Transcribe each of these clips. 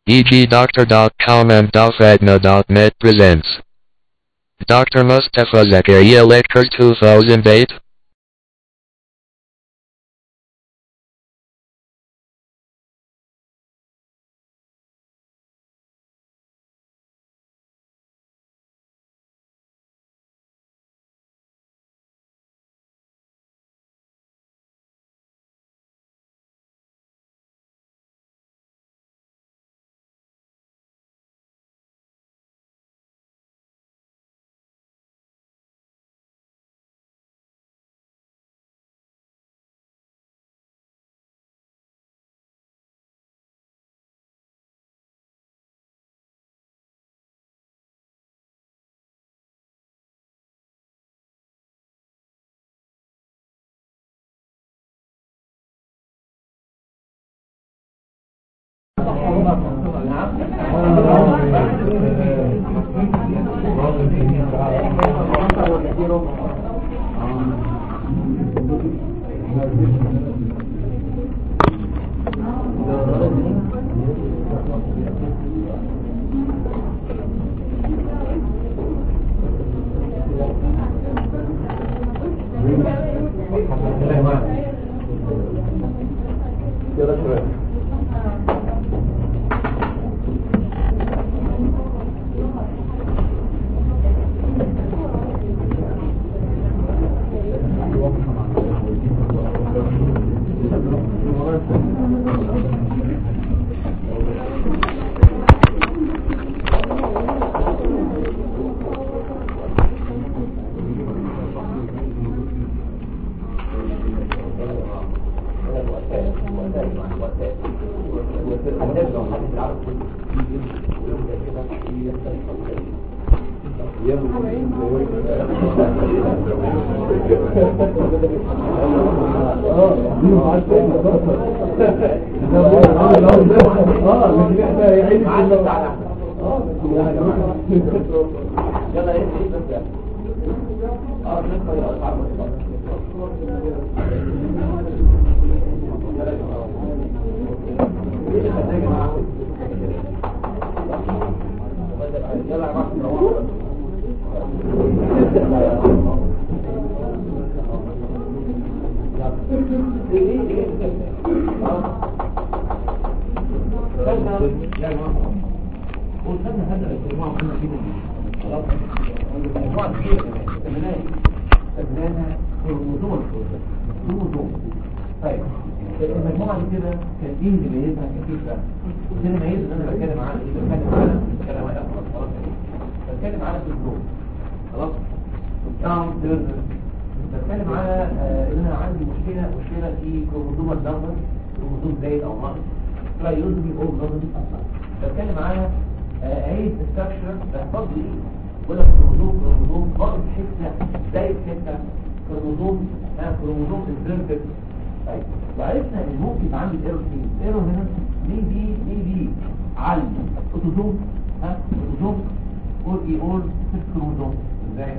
EGDoctor.com and Dafagna.net presents Dr. Mustafa Zakaria Lecture 2008 المجموعة دي كده كان ايه اللي ميزها كفكرة اللي ميزها ان انا بتكلم عنها ايه بتكلم عنها بتكلم عنها خلاص بتكلم عنها في الجروب خلاص داون تيرنر بتكلم على ان انا عندي مشكلة مشكلة في كروموزوم النمبر كروموزوم زايد او ناقص لا يوزبي او نظري بتكلم على عيد ستراكشر بحفظ لي ولا كروموزوم كروموزوم ناقص حتة زايد حتة كروموزوم كروموزوم انفيرتد طيب وعرفنا ان ممكن يبقى عندي ايرور فين ايرور هنا دي دي دي دي على اوتوزوم ها اوتوزوم اور اي اور سيس كروموزوم ازاي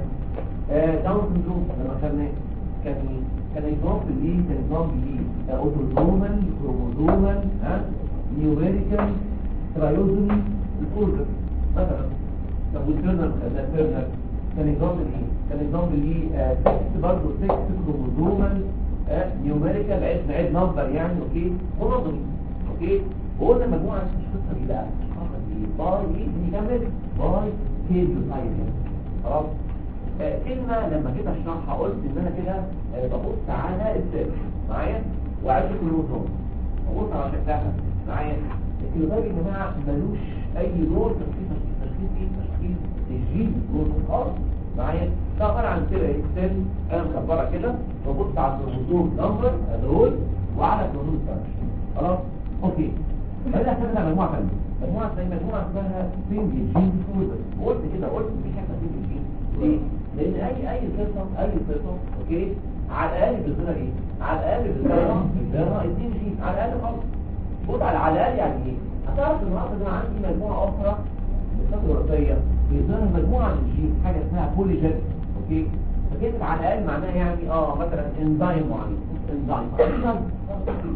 آه داون سندروم لما خدنا كان كان اكزامبل ايه كان اكزامبل ايه اوتوزومال كروموزومال ها نيوميريكال ترايوزومي الاوردر مثلا طب والترنر خدنا ترنر كان اكزامبل ايه كان اكزامبل ايه 6 برضه 6 كروموزومال نيوميريكال عد عد نمبر يعني اوكي منظمي اوكي وقلنا مجموعه مش قصه دي بقى باي ايه نكمل باي كيلو سايز خلاص آه كلمه لما جيت اشرحها قلت ان انا كده آه ببص على السيل معايا وعارف الكروموسوم ببص على شكلها معايا الكيلوتايب يا جماعه ملوش اي دور تشخيص تشخيص ايه تشخيص الجين كروموسوم خالص معايا ده عباره عن سيل اكسل انا مكبره كده وبص على الكروموسوم نمبر ادول وعلى كروموسوم ستارش خلاص اوكي بدأ كده مجموعه ثانيه مجموعه ثانيه مجموعه اسمها سنجل جين ديفوزر قلت كده قلت مفيش حاجه سنجل جين ليه؟ لان اي اي قصه اي قصه اوكي على الاقل بيظهر ايه؟ على الاقل بيظهر بيظهر اثنين جين على الاقل خالص بص على على الاقل يعني ايه؟ هتعرف النهارده ان انا عندي مجموعه اخرى بالصفحه الوراثيه بيظهر مجموعه من الجين حاجه اسمها بوليجين اوكي فكلمة على الأقل معناها يعني اه مثلا انزيم معين انزيم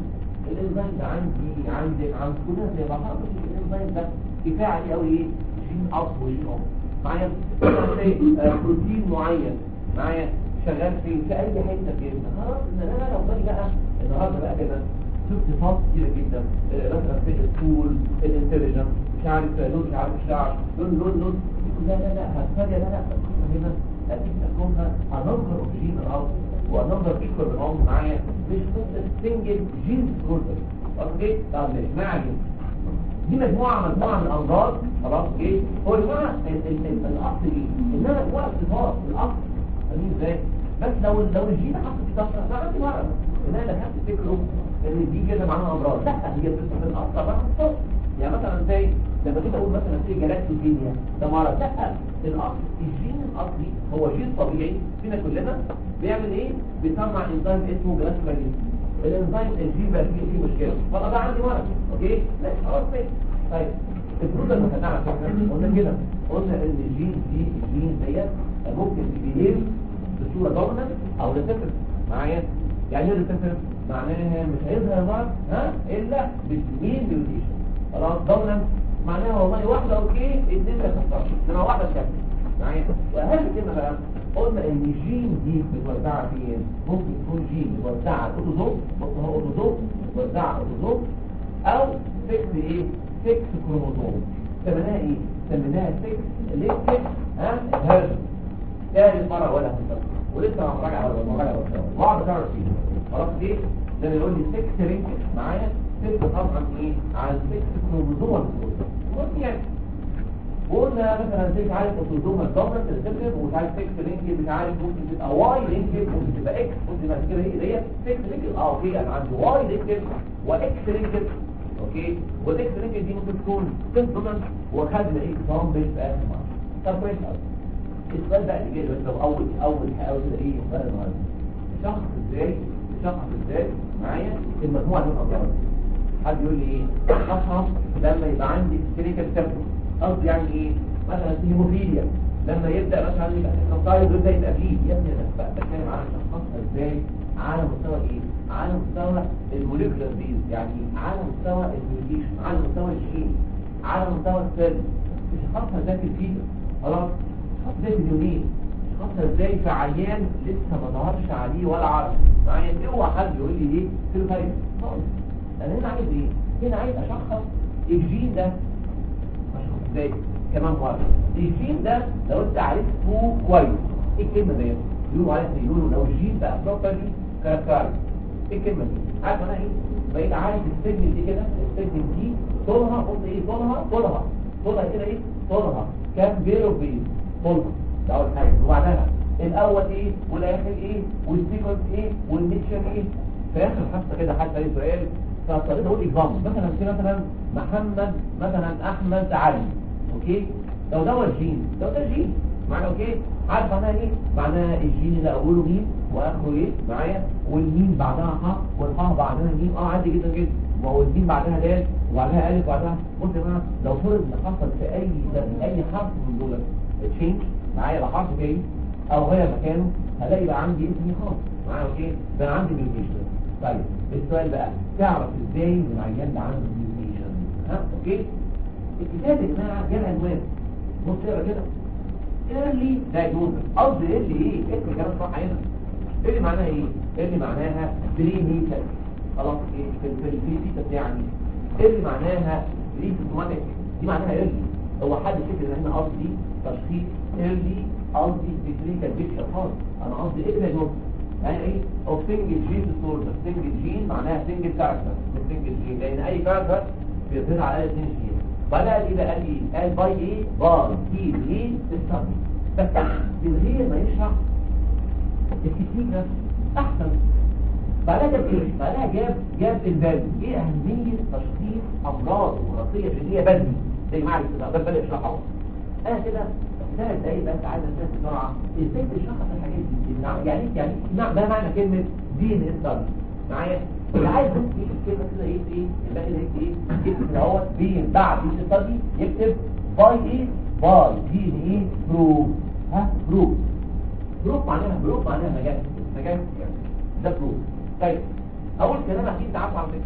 الانزيم ده عندي عندك عند كلنا زي بعض خلاص الانزيم ده كفايه عليه قوي ايه جين اب وجين اب معايا مثلا بروتين معين معايا شغال في في اي حته في الجسم خلاص ان انا لو باجي بقى النهارده بقى كده شفت صفات كتيره جدا آه، مثلا في الطول الانتليجنس مش عارف لون مش عارف شعر لون لون لون لا لا لا هتفاجئ لا لا هنا اكيد تكونها انظر اوكسجين الارض وانظر ايكوال بالعمر معايا مش قصه سنجل جين بروتين اوكي طب مش مع جين دي مجموعة مجموعة من الأمراض خلاص ايه هو يا جماعة ال- ال- ال- الأصل ايه إنما وقت صفات الأصل فاهمين ازاي بس لو لو الجين حط في كسرة أنا عندي مرض إن أنا دخلت تفتكروا إن دي كده معناها أمراض لا هي بس في الأصل طبعا صوت يعني مثلا زي لما كنت أقول مثلا في جلاكتوجينيا ده مرض لا الأصل الجين الأصلي هو جين طبيعي فينا كلنا بيعمل ايه بيصنع انزيم اسمه جلاكتوجينيا الانزيم الجين بقى فيه فيه مشكله فانا بقى عندي مرض اوكي لا خلاص ماشي طيب الفروض اللي خدناها على فكره قلنا كده قلنا ان الجين دي الجين ديت ممكن تبيهيف بصوره دوميننت او ريسيسيف معايا يعني ايه ريسيسيف معناها مش هيظهر مرض ها الا بالمين ميوتيشن خلاص دوميننت معناها والله واحده اوكي اثنين ما تحصلش انما واحده تكمل معايا واهم كلمه بقى قلنا ان الجين دي متوزعه فين ممكن يكون جين متوزعه على الاوتوزوم بص هو اوتوزوم متوزعه على الاوتوزوم او سكس ايه سكس كروموزوم سميناها ايه سميناها سكس ليكس ها هيرز ثالث مره ولا هنسى ولسه مع مراجعه ولا مراجعه ولا واقعد اكرر فيه خلاص ليه لما يقول لي سكس لينك معايا سكس طبعا ايه على السكس كروموزوم بص يعني وقلنا مثلا مش عارف اوتوزوم الدومنت ريسبتيف ومش عارف سكس لينك مش عارف ممكن تبقى واي لينك ممكن تبقى اكس ممكن تبقى كده ايه ديت سكس لينك اه اوكي انا عندي واي لينك واكس لينك اوكي والاكس لينك دي ممكن تكون سكس دومنت وخدنا ايه كام بيت في اخر مره طب كويس قوي السؤال بقى اللي جاي دلوقتي اول اول حاجه كده ايه سؤال النهارده شخص ازاي شخص ازاي معايا المجموعه دي من الامراض حد يقول لي ايه اشخص لما يبقى عندي كلينيكال سيمبتوم قصدي يعني ايه مثلا هيموفيليا لما يبدا مثلا يبقى سيكنسايد ويبدا يبقى فيه يا ابني انا بقى بتكلم على شخصها ازاي على مستوى ايه على مستوى الموليكولار بيز يعني على مستوى الميوتيشن على مستوى الجين على مستوى السيل شخصها ازاي في الفيتر خلاص شخصها ازاي في اليومين شخصها ازاي في عيان لسه ما ظهرش عليه ولا عرف معايا اوعى حد يقول لي ايه سيروتايب خالص انا هنا عايز ايه هنا عايز اشخص الجين ده اشخص ازاي كمان مرة الجين ده لو انت عرفته كويس ايه الكلمة دي يقولوا عليها يقولوا لو الجين بقى بروبرلي كاركترايز ايه الكلمة دي عارف انا ايه بقيت عارف السجن دي كده السجن دي طولها قلت ايه طولها طولها طولها كده ايه طولها كام بيرو بيز طولها ده اول حاجة وبعدها الاول ايه والاخر ايه والسيكونس ايه والميكشن ايه في اخر حصه كده حتى ايه سؤال فاضطريت اقول اكزامبل مثلا في مثلا محمد مثلا احمد علي اوكي لو ده هو الجين لو ده الجين معنى اوكي عارف معناها ايه معناها الجين اللي اوله مين واخره ايه معايا والمين بعدها ح والح بعدها ميم اه عادي جدا جدا ما هو الميم بعدها دال وبعدها الف وبعدها بص يا جماعه لو فرض ان حصل في اي في اي حرف من دول تشينج معايا بقى حرف جاي او غير مكانه هلاقي بقى عندي اسمي خاص معايا اوكي بقى عندي ميوتيشن طيب السؤال بقى تعرف ازاي ان العيان ده عنده ميوتيشن ها اوكي الكتاب يا جماعه جاب عنوان بص اقرا كده early diagnosis قصدي early ايه اسم كلام صح هنا early معناها ايه early معناها برينيتال خلاص ايه في في الفيتس يعني early معناها بريسوماتيك دي معناها early هو حد فكر ان احنا قصدي تشخيص early قصدي بكلينيكال بيكتشر خالص انا قصدي ايه diagnosis يعني ايه او سنجل جين ديسوردر سنجل جين معناها سنجل كاركتر مش سنجل جين لان اي كاركتر بيظهر على الاقل اثنين جين بدأ ايه بقى قال ايه قال باي ايه باي تي ايه تستخدم بس من غير ما يشرح التكنيك نفسه احسن بعدها جاب ايه بعدها جاب جاب البلد ايه اهميه تشخيص امراض وراثيه جينيه بدري زي ما عارف كده ده بدأ يشرحها انا كده ثلاث دقايق بس عايز اسال بسرعه ازاي تشخص الحاجات دي يعني يعني ما ما معنى كلمه دي ان اس معايا اللي عايز بس يكتب كلمه كده ايه ايه الباقي ده ايه يكتب اهوت بين بعد دي ستادي يكتب باي ايه باي دي ان ايه بروف ها بروف بروف معناها بروف معناها مجال مجال يعني ده بروف طيب اول كلام اكيد تعرف على فكره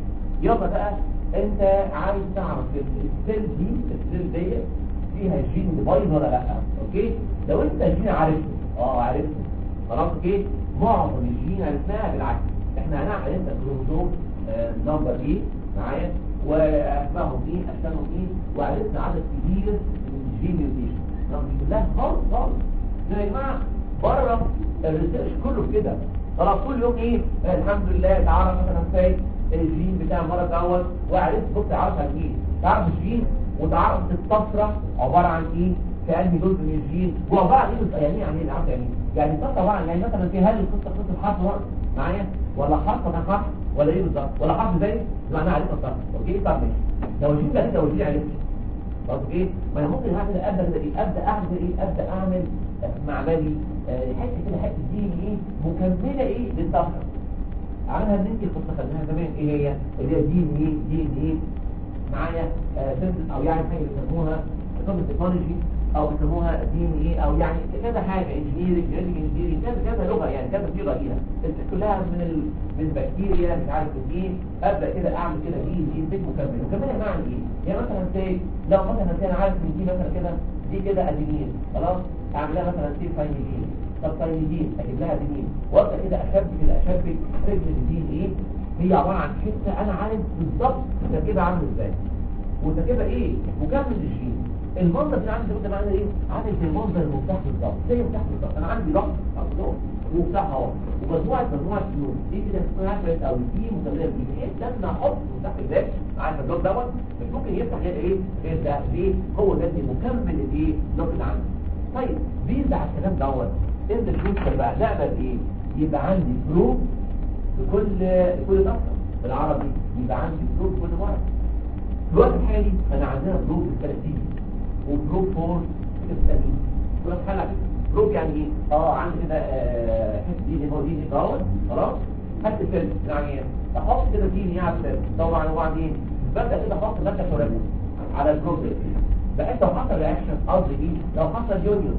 يلا بقى انت عايز تعرف السيل دي السيل دي فيها جين بايظ ولا لا اوكي لو انت الجين عرفته اه عرفته خلاص اوكي معظم الجين عرفناها بالعكس احنا هنعمل انت كروموسوم آه، نمبر ايه معايا واسمائهم ايه اشكالهم ايه وعرفنا عدد كبير من الجين ميوتيشن مش كلها خالص خالص ده يا جماعه بره الريسيرش كله كده خلاص كل يوم ايه آه، الحمد لله تعرف مثلا ازاي الجين بتاع المرض الاول وعرفت بص تعرف عن ايه تعرف الجين وتعرف الطفره عباره عن ايه في انهي جزء من الجين وعباره عن ايه يعني ايه يعني ايه عارف يعني ايه يعني الطفره عباره عن يعني مثلا في هل القصه قصه حرف ورق معايا ولا حرف ولا حرف ولا ايه بالظبط ولا حرف زي معناها عليك الطفره اوكي طب ماشي لو الجين ده كده والجين عرفت طب ايه ما انا ممكن اعمل ابدا كده ايه ابدا اعمل ايه ابدا اعمل معملي آه، حته كده حته دي ايه مكمله ايه للطفره عملها ان انت كنت خدناها زمان ايه هي اللي هي دي ان ايه دي ان ايه معايا آه، سنتس او يعني حاجه بيسموها كومن تكنولوجي او بيسموها دي ان ايه او يعني كذا حاجه انجينيرنج جينيتك انجينيرنج كذا كذا لغه يعني كذا صيغه ليها بس كلها من ال... من البكتيريا مش عارف من ايه ابدا كده اعمل كده دي دي دي مكمل مكمله معنى ايه يعني مثلا زي لو مثلا زي انا عارف ان دي مثلا كده دي كده ادينين خلاص اعمل لها مثلا سي فاينيدين طب فاينيدين اجيب لها ادينين وابدا كده اشبك كده اشبك رجل الدين ايه هي عباره عن حته انا عارف بالظبط تركيبها عامل ازاي وتركيبها ايه مكمل للجين المنظر اللي عندي ده معناه ايه عامل زي منظر المفتاح بالظبط زي المفتاح بالظبط انا عندي رقم او ومفتاح اهو ومجموعه مجموعه سلوك دي كده اسمها فريد او دي مكمله دي بحيث لما احط مفتاح الباب عارف الدور دوت مش ممكن يفتح غير ايه غير ده ليه هو ده اللي مكمل الايه اللوك اللي عندي طيب بيرجع الكلام دوت انت تشوف بقى نعمل ايه يبقى عندي جروب بكل كل ضغط بالعربي يبقى عندي جروب كل مره في الوقت الحالي انا عندنا جروب الثلاثين وجروب فور الثاني جروب حلقة جروب يعني ايه اه عندي كده آه، حته دي هو دي دوت خلاص خدت الفيلم يعني احط كده دي يعني طبعا وبعدين ببدا كده احط ماده شرابيه على الجروب ده بحيث لو حصل رياكشن قصدي ايه لو حصل يونيون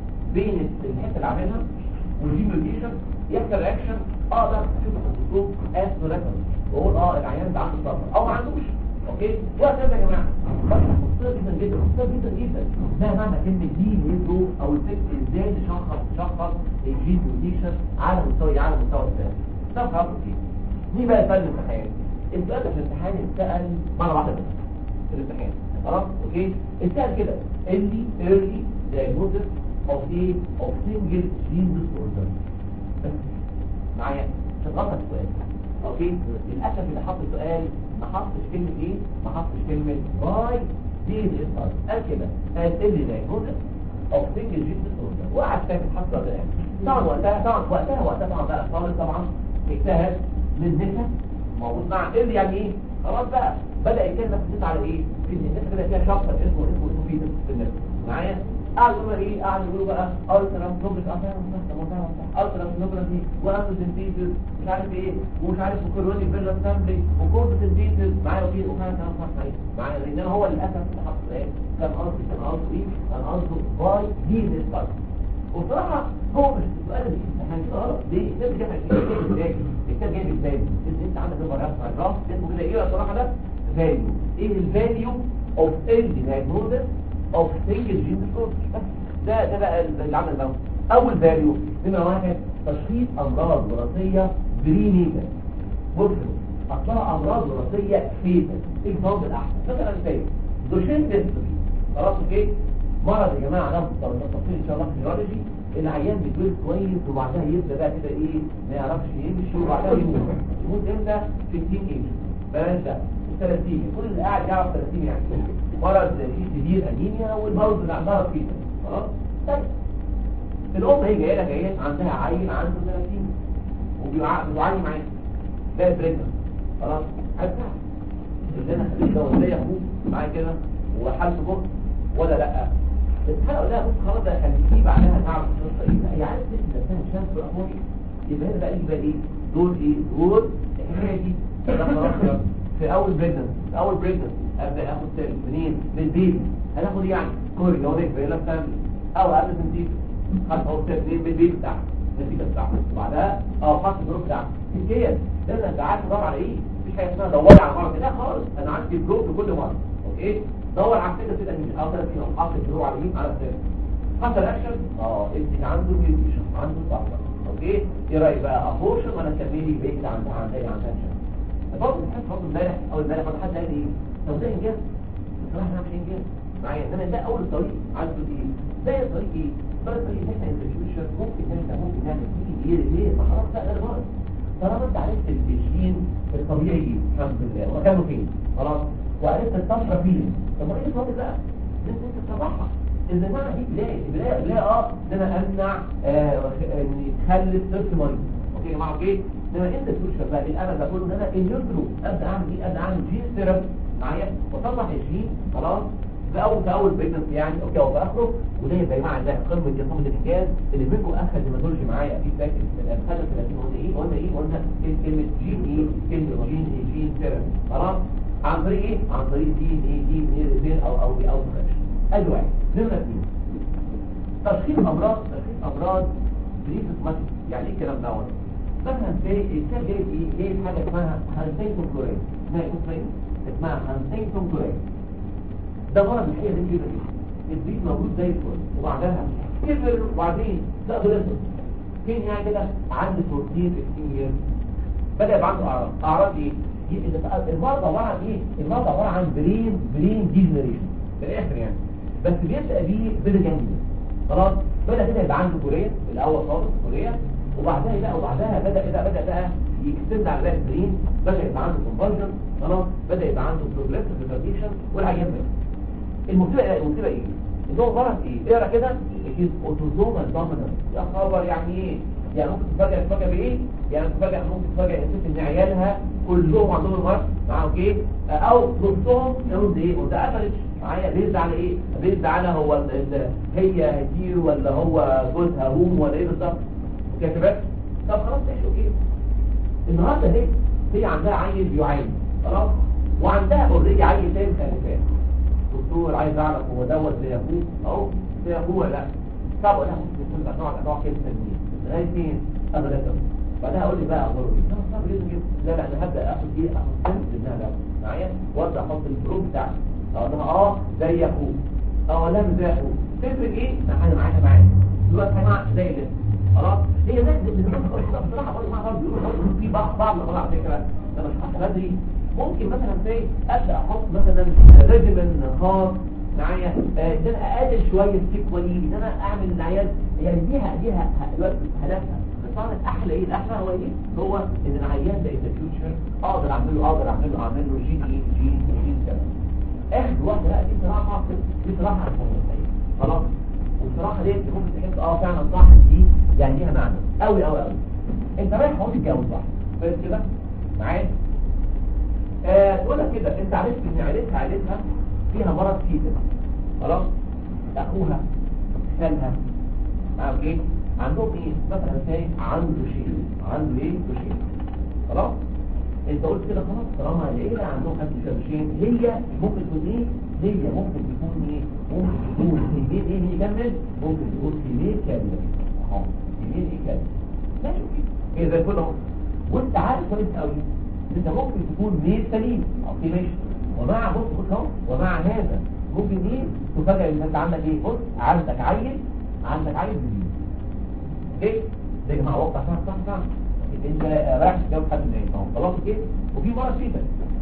بين الحته اللي عاملها والجيميوليشن يحصل رياكشن اقدر اشوف الخطوط اس ريفرنس واقول اه العيان ده عنده سرطان او ما عندوش اوكي وهكذا يا جماعه بس خطير جدا جدا خطير جدا جدا ده معنى كلمه دي نيزو او الفكر ازاي نشخص نشخص الجيميوليشن على مستوى على مستوى الثاني طب خلاص اوكي دي بقى فن الامتحان السؤال ده في الامتحان اتسال مره واحده بس في الامتحان خلاص اوكي اتسال كده اللي early diagnosis of a of single gene disorder بس معايا تتغطى السؤال اوكي للاسف اللي حط السؤال ما حطش كلمه ايه ما حطش كلمه باي دي الاسر قال كده قال اللي diagnosis of single gene disorder وقعد فاهم حط ده طبعا وقتها طبعا وقتها وقتها طبعا بقى الطالب طبعا اجتهد من نسا موجود مع اللي يعني ايه خلاص بقى بدأ الكلمة تزيد على ايه في الناس كده فيها شخص اسمه اسمه اسمه فيه في الناس معايا قعدوا يقولوا ايه قعدوا يقولوا بقى الترا نوبلس الترا نوبلسي وامبوزنتيزز مش عارف ايه ومش عارف وكوروني فيرلا سامبلي وكورتيزنتيزز معايا وفي وكان كلام صح عليه معايا لان هو للاسف اللي حط ايه كان قصدي كان قصده ايه كان قصده باي دي نسبه وبصراحة هو مش السؤال اللي احنا كده غلط ليه؟ الكتاب جاي الكتاب ازاي؟ الكتاب جاي ازاي؟ انت انت عندك نمبر رقم باراجراف اسمه كده ايه بصراحة ده؟ فاليو ايه الفاليو اوف ايرلي دايجنوزس اوف سنجل جين ديسوردر بس ده ده بقى اللي عمل ده اول فاليو نمرة واحد تشخيص امراض وراثية برينيتال بصوا اصلها امراض وراثية فيتال اكزامبل احسن مثلا زي دوشين ديستري خلاص اوكي مرض يا جماعه ده تفصيل ان شاء الله في النيورولوجي العيان بيتولد كويس وبعدها يبدا بقى كده ايه ما يعرفش يمشي وبعدها يموت يموت امتى في التين ايج بلاش ده الثلاثين كل اللي قاعد يعرف 30 يعني مرض فيه سيفير انيميا والمرض اللي عندها فيه خلاص طيب الام هي جايه لها جايه عندها عيل عنده 30 وبيعاني معاه ده بريجننت خلاص عايز اللي انا خليته ده ولا اخوه معايا كده وحالته بكره ولا لا الحلقه ده بص خلاص ده خليكي بعدها تعرف القصه ايه هي عارف تدي نفسها شمس واخوي يبقى هنا بقى يجي بقى ايه دول ايه دول الحكايه دي ده خلاص يلا. في اول بريجننس في اول بريجننس ابدا اخد سيل منين من البيبي هناخد يعني كوري لو نكبر يلا فاميلي او قبل تنتيج خد اول سيل منين من البيبي بتاعك النتيجه بتاعته وبعدها اه خط الجروب بتاعك الجيل ده انت قاعد تدور على ايه مفيش حاجه اسمها دوري على مرض لا خالص انا عندي بلوك لكل مرض اوكي دور على السكه كده مش اقدر كده حاطط بلوك على مين على السكه حصل اكشن اه ابنك عنده ميوتيشن عنده صحه اوكي ايه رايك بقى ابورشن ولا كملي بيت عند عند عند اكشن برضه بتحس برضه امبارح او امبارح برضه حد قال لي طب ده انجاز بصراحه انا مش انجاز معايا انما ده اول الطريق عايز تقول ايه ده الطريق ايه ده الطريق ان احنا انترفيوشن ممكن نعمل ممكن نعمل فيه ايه ليه ما خلاص بقى ده المرض طالما انت عرفت الجين الطبيعي ايه الحمد لله ومكانه فين خلاص وعرفت الطفره فين طب ما ايه الفاضل بقى لازم انت تصلحها اذا معنى دي بدايه بدايه بدايه اه ان انا امنع آه ان يخلف طفل مريض اوكي يا جماعه اوكي انما انت الفيوتشر بقى الامل ده كله ان انا النيوترو ابدا اعمل ايه ابدا اعمل جين ثيرابي معايا واطلع الجين خلاص في اول في اول بريجنسي يعني اوكي او في اخره وده يبقى يا جماعه ده قمه قمه الانجاز اللي منكم اخذ هيماتولوجي معايا في فاكر خد 30 قلنا ايه قلنا ايه قلنا كلمه جين ايه كلمه جين ايه جين ثيرابي خلاص عن طريق ايه عن طريق جين ايه جين ايه ريبير او او او ادي واحد نمره اثنين تشخيص امراض تشخيص امراض بريسماتيك يعني ايه الكلام دوت مثلا في الكتاب جايب ايه جايب حاجه اسمها هانسينتون كلوريد اسمها ايه اسمها ايه اسمها هانسينتون كلوريد ده مرض الحقيقه ده كده الدين موجود زي الفل وبعدها كبر وبعدين لا بلسه فين يعني كده عنده 14 15 years بدا يبقى عنده اعراض اعراض ايه المرض عباره عن ايه المرض عباره عن برين برين ديجنريشن في الاخر يعني بس بيبدا بيه بيرجانيا خلاص بدا كده يبقى عنده كوريا الاول خالص كوريا وبعدها بقى وبعدها بدا بدا بدا بقى يكتب على باقي البرين بدا يبقى عنده كونفرجن خلاص بدا يبقى عنده بروجريسيف ريتارديشن والعيان مات المصيبه ايه المصيبه ايه ان هو مرض ايه اقرا كده اكيد اوتوزومال دومينانت يا خبر يعني ايه يعني ممكن تفاجئ تفاجئ بايه يعني تفاجئ ممكن تفاجئ الست ان عيالها كلهم عندهم المرض معاه اوكي او نصهم يقول ايه وده قفلت معايا بيزد على ايه بيزد على هو ال ال هي هتير ولا هو جوزها هوم ولا ايه بالظبط اوكي يا شباب طب خلاص ماشي اوكي النهارده هي هي عندها عيل بيعاني خلاص وعندها اوريدي عيل تاني خلفان دكتور عايز اعرف هو دوت زي اخوه اهو زي اخوه ولا لا طب ولا ممكن نقعد نقعد نقعد كده تنين لغايه فين ابدا كده بعدها اقول لي بقى اخباره ايه طب طب لازم لا لا انا هبدا اخد ايه اخد سنس منها ده معايا وابدا احط البروف بتاعتي اقول لها اه زي اخوه اه لا مش زي اخوه تفرق ايه انا معاها معايا دلوقتي يا جماعه زي ده خلاص هي زي بصراحه برضه معاها برضه في بعض بعض المواضيع على فكره انا مش بدري ممكن مثلا زي ابدا احط مثلا ريجيمن خاص معايا ان انا اقلل شويه السيكوالي ان انا اعمل العيال يعني ليها ليها دلوقتي هدفها بس طبعا الاحلى ايه الاحلى هو ايه هو ان العيان ده ان فيوتشر اقدر اعمل له اقدر اعمل له اعمل له جين ايه جين جين كذا اخر واحده لا دي صراحه دي صراحه خلاص والصراحه دي ممكن تحس اه فعلا صح دي يعني ليها معنى قوي قوي قوي انت رايح اهو تتجوز واحده بس كده معايا آه تقول لك كده انت عرفت ان عيلتها عيلتها فيها مرض كيتس خلاص اخوها خالها عارف ايه عندهم ايه مثلا زي عنده شيء عنده ايه شيء خلاص انت قلت كده خلاص طالما العيله عندهم حد شيء هي ممكن تكون ايه هي ممكن تكون ايه ممكن تكون كميه ايه هي كمل ممكن تكون كميه كامله اهو كميه ايه كامله ماشي ايه زي كده اهو وانت عارف كويس قوي انت ممكن تكون ميل سليم اوكي ماشي ومع بص بص اهو ومع هذا ممكن ايه تفاجئ ان انت عندك ايه بص عندك عيل عندك عيل جديد ايه ده يا جماعه وقع صح صح صح انت رايح تجاوب حد من ايه خلاص كده وفي مرض فيتك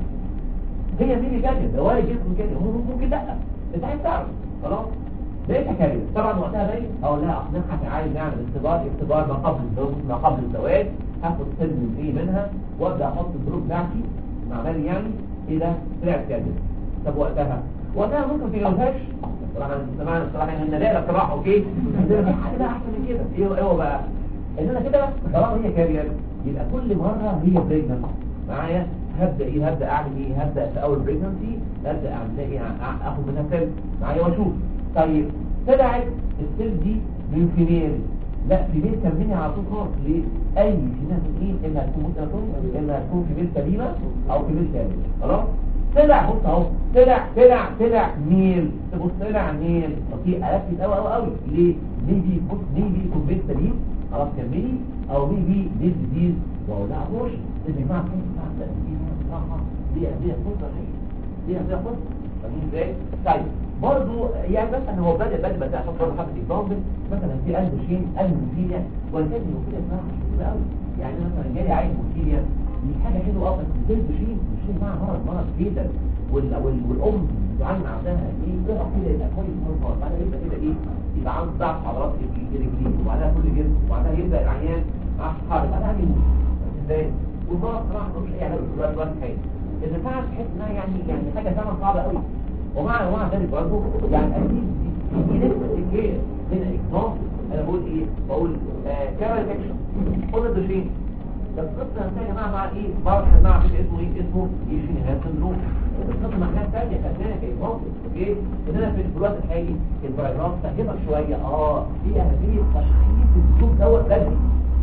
هي مين اللي جايه ده وارد جسم كده ممكن لا انت عايز تعرف خلاص لقيتها كارثه طبعا وقتها باين او لا نبحث عايز نعمل اختبار اختبار ما قبل الزواج ما قبل الزواج هاخد سلم ايه منها وابدا احط الظروف بتاعتي مع بالي يعني ايه ده طلعت كارثه طب وقتها وقتها ممكن في جوزهاش طبعا سمعنا الصراحه ان النداء بصراحه اوكي في حاجه بقى احسن من كده ايه هو بقى ان انا كده طالما هي كارير يبقى كل مره هي بريجننت معايا هبدا ايه هبدا اعمل ايه هبدا في اول بريجننسي هبدا اعمل ايه اخد منها سيل معايا واشوف طيب طلعت السيل دي من فيميل لا فيميل كملني على طول خالص ليه اي فيميل تكون اما تكون ممكن اما تكون فيميل سليمه او فيميل كامل خلاص طلع بص اهو طلع طلع طلع ميل تبص طلع ميل اوكي اركز قوي قوي قوي ليه ميبي بص ميبي يكون بيت سليم خلاص كملي او ميبي ديز ديز واقول لها بوش يا جماعه اه اه دي دي فرصه دي دي فرصه فاهمين ازاي طيب برضه يعني مثلا هو بدا بدا بدا احط برضه حبه اكزامبل مثلا في قلب شين قلب موتيليا ولكن الموتيليا اسمها مش قوي يعني مثلا جالي عين موتيليا دي حاجه حلوه اه بس قلب شين شين معاها مرض مرض جدا وال وال والام بتعاني عندها ايه تقع كده يبقى كويس مرض بعدها يبدا كده ايه يبقى عنده ضعف عضلات الرجلين وبعدها كل جسم وبعدها يبدا العيان حرب بعدها يموت ازاي والمرض صراحه ملوش اي علاج دلوقتي دلوقتي حاجه اذا فعلا تحس انها يعني يعني حاجه فعلا صعبه قوي ومع ومع ذلك برضه يعني اكيد دي نسبه الكير هنا اكزامبل انا بقول ايه بقول كاميرا ديتكشن قلنا دوشين بس قصه يا جماعه مع ايه بعض مع فكره اسمه ايه اسمه يشين هذا سندروم القصه مع حاجات ثانيه خدناها كاكزامبل اوكي ان انا في الوقت الحالي الفيروس فهمك شويه اه في اهميه تشخيص السلوك دوت بدري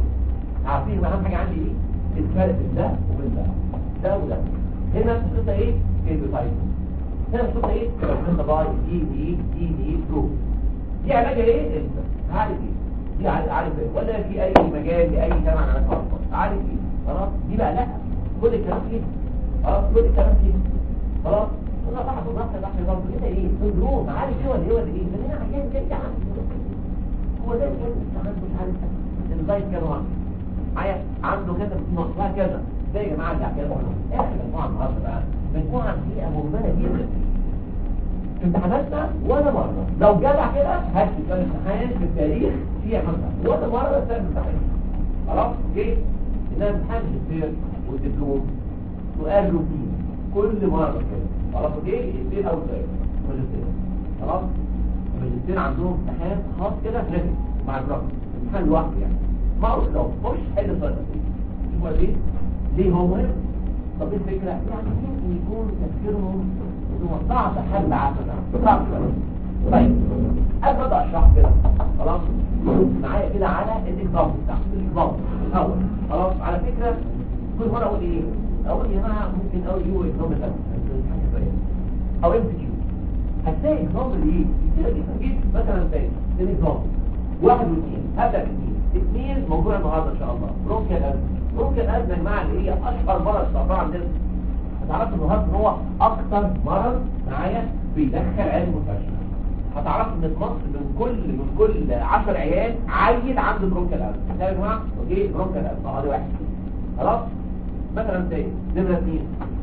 عارفين اهم حاجه عندي ايه الفرق بين ده وبين ده ده وده هنا القصه ايه كيلوتايب هنا القصه ايه القصه باي اي دي اي دي برو دي علاجها ايه انت عارف ايه دي عارف عارف ايه ولا في اي مجال لاي جامعه على الارض عارف ايه خلاص دي بقى لا كل الكلام فيه خلاص كل الكلام فيه خلاص انا راح اقول راح راح برضه كده ايه سندروم عارف ايه ولا ايه ولا ايه ده انا عيان جاي عنده هو ده اللي عنده مش عارف الدايت كده معايا عنده كده نقصها كذا ده يا جماعه اللي كده اخر مجموعه النهارده بقى مجموعه فيها مهمله جدا في امتحاناتنا ولا مره لو جدع كده هات لي امتحان في التاريخ فيها خمسه ولا مره سنه امتحان خلاص اوكي ده امتحان الدكتور والدبلوم سؤال روتين كل مره كده خلاص اوكي يصير اول سؤال ماجستير خلاص الماجستير عندهم امتحان خاص كده نفسي مع الرقم امتحان لوحده يعني معروف لو خش حل السؤال هو ليه ليه هو مهم طب ايه الفكره يعني ممكن يكون تفكيرهم هو صعب حل عسل صعب شويه طيب قبل ما ابدا اشرح كده خلاص معايا كده على الاكزام بتاع الاكزام الاول خلاص على فكره كل مره اقول ايه اقول يا جماعه ممكن اقول يو اكزام ده او ام سي كيو هتلاقي اكزام ايه كتير جدا جدا مثلا زي الاكزام واحد واثنين هبدا باثنين اثنين موضوع النهارده ان شاء الله برونكيال ازمه برونكيال ازمه يا جماعه اللي هي اشهر مرض سرطان عندنا هتعرفوا النهارده ان هو اكتر مرض معايا بيدخل عيال المستشفى هتعرفوا ان في مصر من كل من كل 10 عيال عيل عنده برونكيال ازمه ده يا جماعه اوكي برونكيال ازمه اه ده واحد خلاص مثلا زي نمره اثنين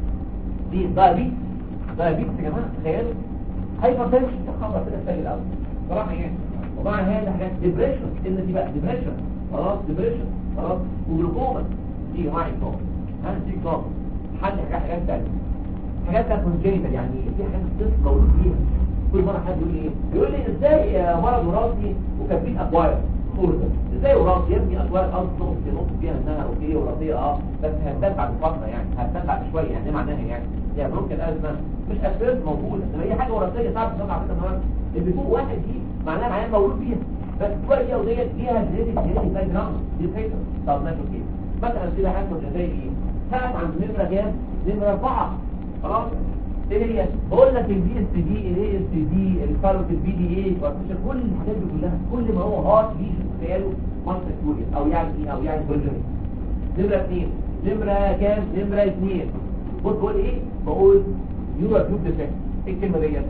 دي دايابيتس دايابيتس يا جماعه تخيلوا هايبر تنشن خبر كده سهل قوي صراحه يعني ومع هذا حاجات ديبريشن ان دي بقى ديبريشن خلاص ديبريشن خلاص وجلوكوما دي يا جماعه اكزام انا دي اكزام حل حاجات حاجات ثانيه حاجات ثانيه كونجينيتال يعني في حاجات طفل مولود بيها كل مره حد يقول لي ايه يقول لي ازاي مرض وراثي وكان فيه اكواير خرده ازاي وراثي يا ابني اكواير ارض نقط نقط فيها انها اوكي وراثيه اه بس هتبان بعد فتره يعني هتبان بعد شويه يعني ايه معناها يعني يعني ممكن الازمه مش اسباب موجوده انما هي حاجه وراثيه تعرف تطلع على فكره اللي فوق واحد دي معناها العيان مولود بيها بس كويس وديت ليها جينيتك جينيتك باك جراوند دي الفكره طب ماشي اوكي مثلا كده حاجه زي ايه ساعه عند نمره كام نمره اربعه خلاص ايه هي بقول لك البي اس دي الاي اس دي الفاروت البي دي اي كل الحاجات دي كلها كل ما هو هارت ليجن خياله ماستر كوريا او يعني ايه او يعني برجري نمره اثنين نمره كام نمره اثنين بص بقول ايه بقول يورا تيوب ديفكت ايه الكلمه ديت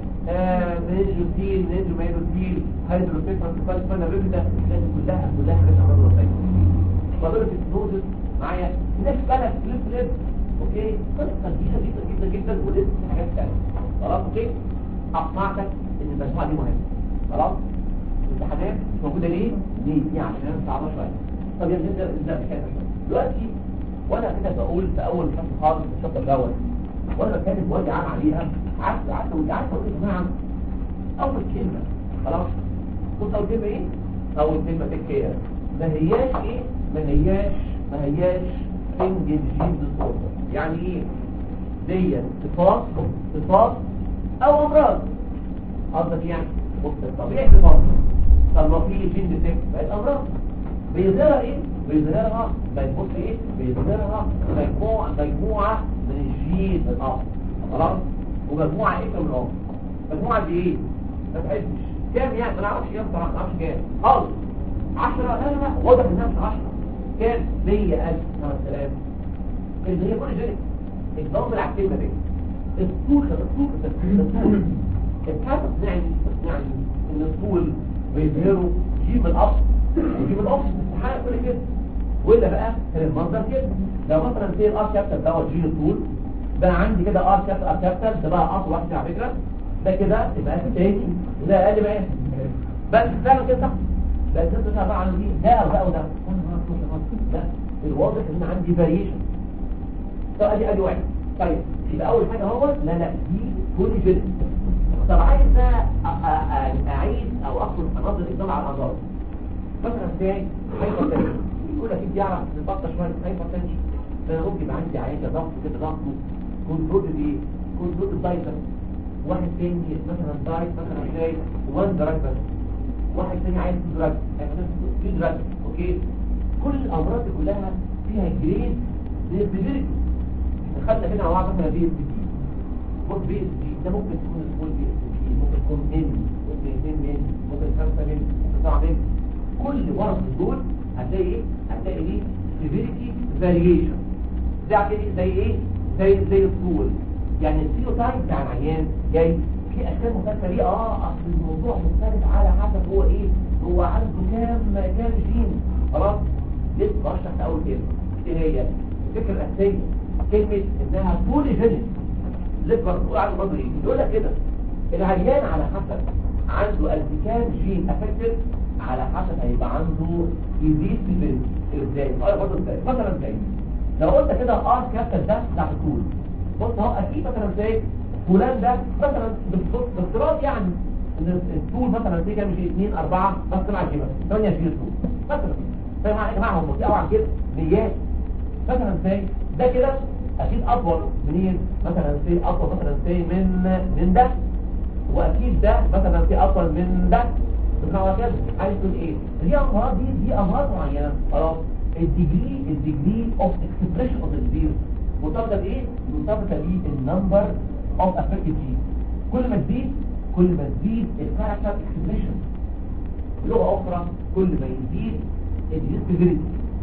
نيجوتيل نيجومينوتيل هيدروفيكرا سبايس فانا ريبدا كلها كلها حاجات امراض وراثيه فضلت السنوزس معايا الناس بقى فليب فليب اوكي قصه كبيره جدا جدا جدا ولسه حاجات ثانيه خلاص اوكي اقنعتك ان المجموعه دي مهمه خلاص الامتحانات مش موجوده ليه؟ ليه؟ دي عشان صعبه شويه طب يلا نبدا نبدا بكده دلوقتي وانا كده بقول في اول فصل خالص في الشابتر الاول وانا بتكلم وادي عام عليها عارف عارف ودي عارف اقول يا جماعه اول كلمه خلاص بص اول كلمه ايه؟ اول كلمه تك كير ما هياش ايه؟ ما هياش ما هياش سنجل جين ديسوردر يعني ايه؟ ديت صفات صفات او امراض قصدك يعني بص الطبيعي صفات طب ما في جين ديتكت بقت امراض بيظهرها ايه؟ بيظهرها بيبص ايه؟ بيظهرها مجموعة مجموعة من الجين الاصل خلاص؟ ومجموعة ايه من الاصل؟ مجموعة دي ايه؟ ما تحسش كام يعني ما نعرفش كام طبعا ما نعرفش كام خالص 10 لا لا لا واضح انها مش 10 كام 100 1000 5000 اللي هي كل جينيك اكزامبل على الكلمه دي الطول الطول الطول الكاتب يعني يعني ان الطول بيظهروا جيب الاصل وجيب الاصل استحاله كل كده ولا بقى كان المنظر كده لو مثلا في الار كابتل دوت جي الطول بقى عندي كده ار كابتل ار كابتل ده بقى اطول واحد على فكره ده كده يبقى تاني ده اقل بقى بس فعلا كده صح بس انت بقى عن دي ده او ده او ده لا الواضح ان عندي فاريشن طب ادي ادي واحد طيب يبقى اول حاجه هو لا لا دي كل جلد طب عايز بقى أ- أ- اعيد او اخد انظر الاقدام على الاعذار مثلا ازاي هايبر تنشن يقول لك انت يعرف نبطل شويه هايبر تنشن فانا ممكن يبقى عندي عيان ضغط كده ضغطه كنترول ايه كنترول الدايتر واحد تاني مثلا دايت مثلا شاي وان دراج بس واحد تاني عايز تو دراج تو دراج اوكي كل الامراض دي كلها فيها جريد سيفيريتي خدنا هنا على بعض مثلا بي اس دي بص بي اس دي ده ممكن تكون سمول بي اس دي ممكن تكون من ممكن 2 من ممكن 5 من ممكن 7 من كل مرض من دول هتلاقي ايه هتلاقي ايه سيفيريتي فاريشن زي كده زي ايه زي زي الطول يعني السيروتايب بتاع العيان جاي في اشكال مختلفه ليه اه اصل الموضوع مختلف على حسب هو ايه هو عنده كام كام جين خلاص لسه بشرح في اول كلمه ايه هي الفكره الاساسيه كلمه انها بوليجينيك لسه بقول عنه برضه ايه يقول لك كده العيان على حسب عنده قد كام جين افكتد على حسب هيبقى عنده يزيد في البنت ازاي اه برضه ازاي مثلا ازاي لو قلت كده ار كابتل ده بتاع الطول بص اهو اكيد مثلا زي فلان ده مثلا بالص- بافتراض يعني ان الطول مثلا زي كام يجي 2 4 بس مع كده 8 جي طول مثلا فاهم يا جماعه هم في عن كده ميات مثلا زي ده كده اكيد اطول منين مثلا زي اطول مثلا زي من من ده واكيد ده مثلا في اطول من ده بنوع كده عايز تقول ايه دي امراض دي دي امراض معينه خلاص الديجري الديجري اوف اكسبريشن اوف الديز مرتبطه بايه مرتبطه بالنمبر اوف افكتد جين كل ما تزيد كل ما تزيد الكاركتر اكسبريشن بلغه اخرى كل ما يزيد الديسبيليتي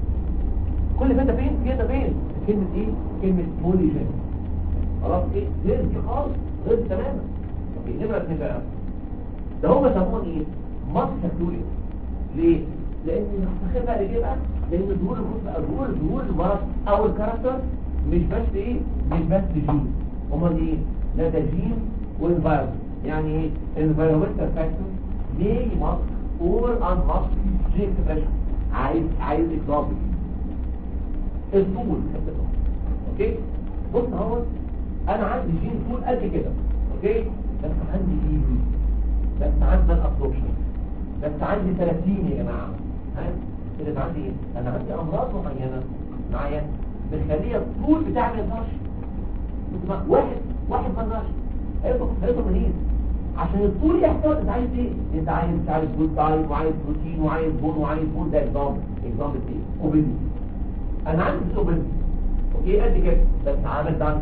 كل ما انت فين كده فين كلمه ايه كلمه بوليجين خلاص ايه غير دي خالص غير دي تماما اوكي نمره اتنين بقى ده هم سموه ايه مصر تكتوريا ليه لان تخيل بقى ليه بقى لان ظهور الخطبه ظهور ظهور المرض او الكاركتر مش بس ايه مش بس جين امال ايه لا ده جين والفيروس يعني ايه environmental factor may must or unmust gene expression عايز عايز اكزامبل الطول اوكي بص اهو انا عندي جين طول قد كده اوكي بس عندي ايه بس عندي الابسوربشن بس عندي 30 يا جماعه ها كده عندي ايه انا عندي امراض معينه معايا بتخليه الطول بتاعي ما يظهرش واحد واحد ما يظهرش هيطلع هيطلع منين عشان الطول يحتوي انت عايز ايه انت عايز مش عارف جلوت تايم وعايز بروتين وعايز بون وعايز بون ده اكزامبل اكزامبل ايه اوبيزيتي انا عندي اوبيزيتي اوكي قد كده بس عامل ده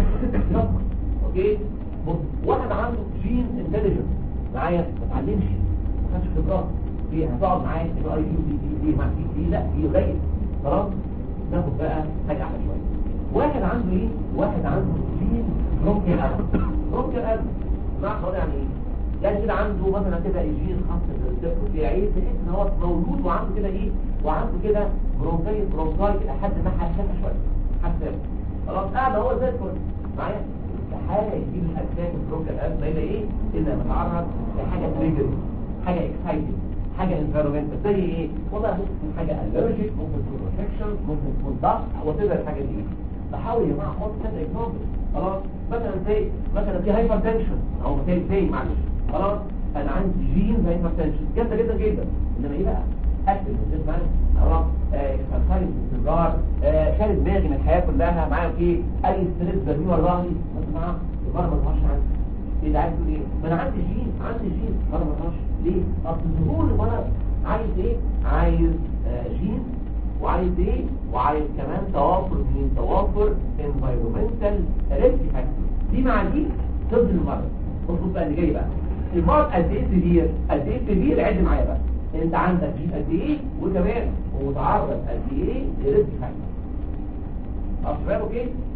اوكي بص واحد عنده جين انتليجنس معايا ما اتعلمش ما خدش خبرات في هتقعد معايا تبقى اي يو دي دي دي ما في دي لا دي قليل خلاص ناخد بقى حاجه احلى شويه واحد عنده ايه واحد عنده جين برونكيال ادم برونكيال ادم مع حوالي يعني ايه يعني كده عنده مثلا كده جين خاص بالدكتور في عيد بحيث ان هو مولود وعنده كده ايه وعنده كده برونكايت برونكايت الى حد ما حساسه شويه حساسه خلاص قاعد هو زي الفل معايا استحاله يجيب الاسباب البروكال ازمه الى ايه الا متعرض لحاجه تريجر حاجه اكسايتنج حاجه انفيرومنتال زي ايه والله ممكن تكون حاجه الرجيك ممكن تكون ريفكشن ممكن تكون ضغط وات ايفر الحاجه دي بحاول يا جماعه احط كده اكزامبل خلاص مثلا زي مثلا في هايبر تنشن او مثال زي معلش خلاص انا عندي جين زي هايبر تنشن جامده جدا جدا انما ايه بقى اكتب بالنسبه لي خلاص اكسرسايز باستمرار آه، شارب دماغي من الحياه كلها معايا في اي ستريس برميه وراهي بس معاه المره ما تهرش عندي ايه ده عايز تقول ايه ما انا عندي جين عندي جين مره ما تهرش ليه اصل ظهور المرض عايز ايه عايز آه، جين وعايز ايه وعايز كمان توافر من توافر environmental risk factor دي مع دي ضد المرض بص بقى اللي جاي بقى المرض قد ايه سيفير قد ايه سيفير عد معايا بقى انت عندك جين قد ايه وكمان ومتعرض قد ايه لريسك فاكتور اصل اوكي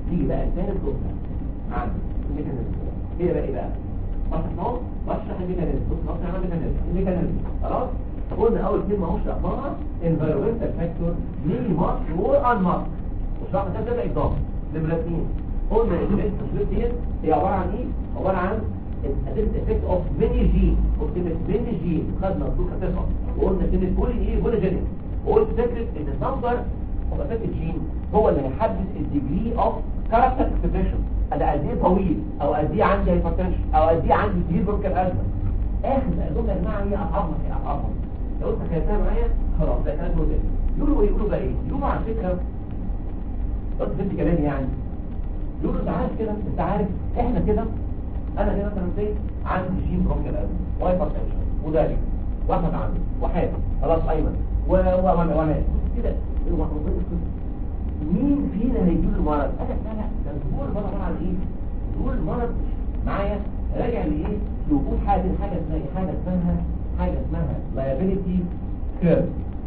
نيجي بقى الثالث نقطه عن الميكانيزم هي بقى ايه بقى بشرح بشرح الميكانيزم بص بص نعمل ميكانيزم الميكانيزم خلاص قلنا اول كلمه هشرحها environmental factor مين مارك وان مارك وشرحنا كده كده اضافه نمره اثنين قلنا الانفلونس ديت هي عباره عن ايه عباره عن الادلت افكت اوف ميني جين وكلمه ميني جين خدنا الدور كثيفه وقلنا كلمه بولي ايه بوليجينيك وقلت فكره ان النمبر اوف افكت جين هو اللي هيحدد الديجري اوف كاركتر اكسبريشن انا قد ايه طويل او قد ايه عندي هايبرتنشن او قد ايه عندي ديل بركر ازمه اخر دول يا جماعه هي اصعبها هي اصعبها لو انت خدتها معايا خلاص ده كلام مهم يقولوا ايه يقولوا بقى ايه يقولوا على فكره قلت فهمت كلامي يعني يقولوا انت عارف كده انت عارف احنا كده انا هنا مثلا زي عندي جين برونكال ازمه وهايبرتنشن وذلك واحمد عندي وحاد خلاص ايمن و و وانا كده مين فينا هيجيب المرض انا لا لا ده ظهور المرض عباره عن ايه ظهور المرض معايا راجع لايه لوجود حاجه حاجه اسمها إيه؟ حاجه اسمها حاجه اسمها liability curve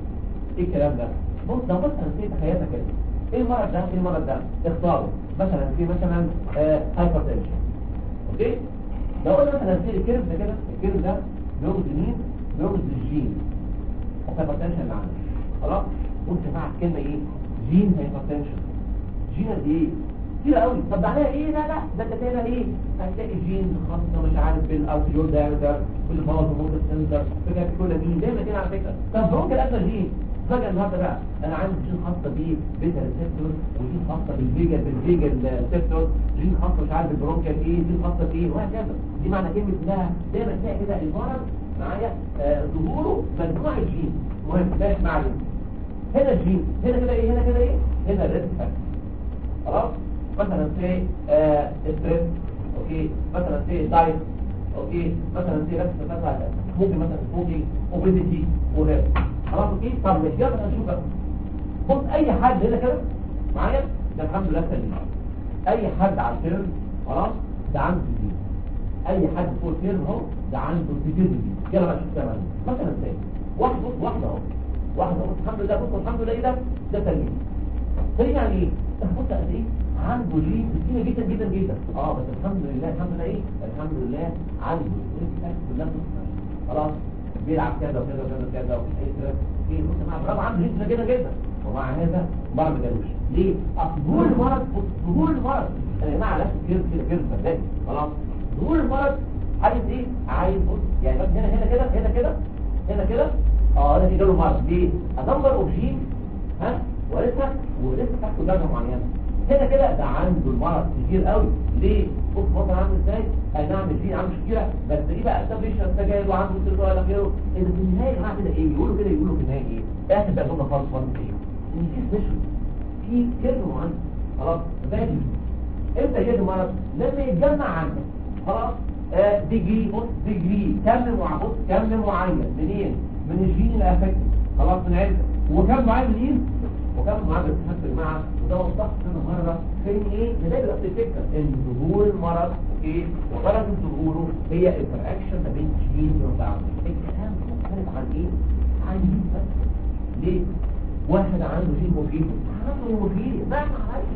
ايه الكلام ده بص ده بص انا نسيت تخيلها كده ايه المرض ده ايه المرض ده اختاره مثلا في مثلا هايبرتنشن اوكي لو قلنا مثلا في الكيرف ده كده الكيرف ده بيرمز مين بيرمز الجين الهايبرتنشن اللي عندك خلاص وانت فاهم كلمه ايه جين هايبرتنشن جين قد ايه كتير قوي طب معناها ايه لا لا ده انت كده ايه هتلاقي جين خاصه مش عارف بالارتيول دايرتر بالفاز ومود سنتر فكره كل مين دايما كده على فكره طب ممكن ابدا جين فجاه النهارده بقى انا عندي جين خاصه بيه بيتا ريسبتور وجين خاصه بالفيجا بالفيجا ريسبتور جين خاصه مش عارف بالبرونكال ايه جين خاصه بايه وهكذا دي معنى كلمه انها دايما تلاقي كده المرض معايا آه ظهوره مجموعه جين مهم ماشي معلم هنا الجين هنا كده ايه هنا كده ايه هنا الريسك فاكتور خلاص مثلا سي ستريس اوكي مثلا سي دايت اوكي مثلا سي نفس مثلا ممكن مثلا سموكينج اوبيديتي وغيره خلاص اوكي طب مش يلا نشوف بقى بص اي حد هنا كده معايا ده الحمد لله سليم اي حد على الفيرم خلاص ده عنده ديزيز اي حد فوق الفيرم اهو ده عنده ديزيز يلا بقى شوف كمان مثلا سي واحد بص واحده اهو واحده بص الحمد لله بص الحمد لله ايه ده ده سليم سليم يعني ايه بص قد ايه عنده جين كتير جدا جدا جدا اه بس الحمد لله الحمد لله ايه الحمد لله عنده كلها خلاص بيلعب كذا وكذا وكذا وكذا ومفيش اي ستريس ايه بص يا جماعه برافو عنده جين جدا جدا ومع هذا مرض ما جالوش ليه؟ اصل ظهور المرض ظهور المرض يا جماعه لازم كده كده كده صدقني خلاص ظهور المرض عايز ايه؟ عايز بص يعني بس هنا هنا كده هنا كده هنا كده اه ده جاله مرض ليه؟ ادمر اوبجين ها ولسه ولسه تحته درجه معينه هنا كده ده عنده المرض كتير قوي ليه بص بص عامل ازاي اي نعم الجين عنده مشكله بس دي بقى ده بيشرب سجاير وعنده سيجاره الى اخره اذا في النهايه يا جماعه كده ايه يقولوا كده يقولوا في النهايه ايه اخر بقى جمله خالص خالص ايه ان في سبيشال في كلمه معينه خلاص باقي امتى يجي المرض لما يتجمع عندك خلاص آه ديجري بص ديجري كم مع بص كم معين منين من الجين الافكتيف خلاص من عيلتك وكم معين منين وكم معين بتحس مع وده وضحت كذا مره فين ايه نلاقي نفس الفكره ان ظهور المرض اوكي وطلب ظهوره هي انتراكشن ما بين جين وبعض الكلام مختلف عن ايه عن جين بس ليه واحد عنده جين مفيد عنده مفيد ما عملش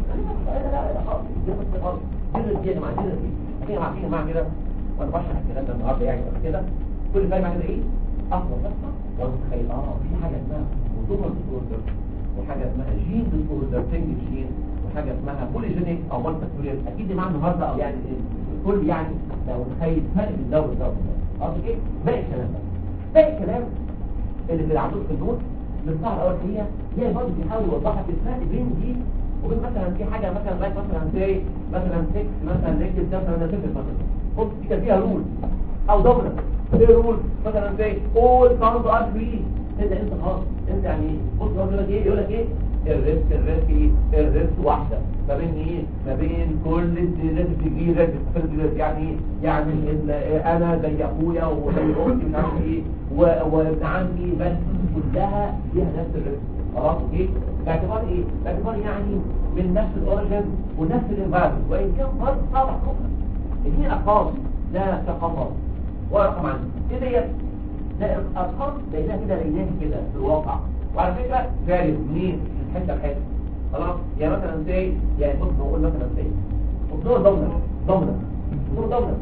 لا لا لا خالص دي بس خالص كده دي يا جماعه كده دي عارفين مع كده وانا بشرح الكلام ده النهارده يعني بس كده كل كلمه كده ايه اصلا بس لو تخيل اه في حاجه اسمها موضوع ديسوردر وحاجه اسمها جين ديسوردر سنجل جين وحاجه اسمها بوليجينيك او مالتي فاكتوريال اكيد دي معنى النهارده او يعني الكل يعني لو تخيل فرق بين ده وده قصدي ايه باقي الكلام ده باقي الكلام اللي في العدود في النور بالظهر اول هي هي برضه بيحاول يوضح لك الفرق بين دي وبين مثلا في حاجه مثلا زي مثلا زي مثلا 6 مثلا نكتب ده مثلا ده مثلا بص دي كان فيها رول او دومينانت ايه رول مثلا زي اول ساوند ار فري انت انت خلاص انت يعني بص هو يقول لك ايه يقول لك ايه الريسك الريسك ايه الريسك واحده ما بين ايه ما بين كل الريسك تجي ريسك يعني ايه يعني ال- انا زي اخويا وزي اختي مش عارف ايه و- وابن عمي بس كلها ليها نفس الريسك خلاص اوكي باعتبار ايه باعتبار يعني من نفس الاوريجن ونفس الانفايرمنت وان كان برضه طبعا اثنين ارقام لا ثقافات ورقم عندي ايه ديت ده الارقام لقيناها كده لقيناها كده في الواقع وعلى فكره فارق منين من حته لحته خلاص يعني مثلا زي يعني بص نقول مثلا زي الدور ضمن ضمن الدور ضمن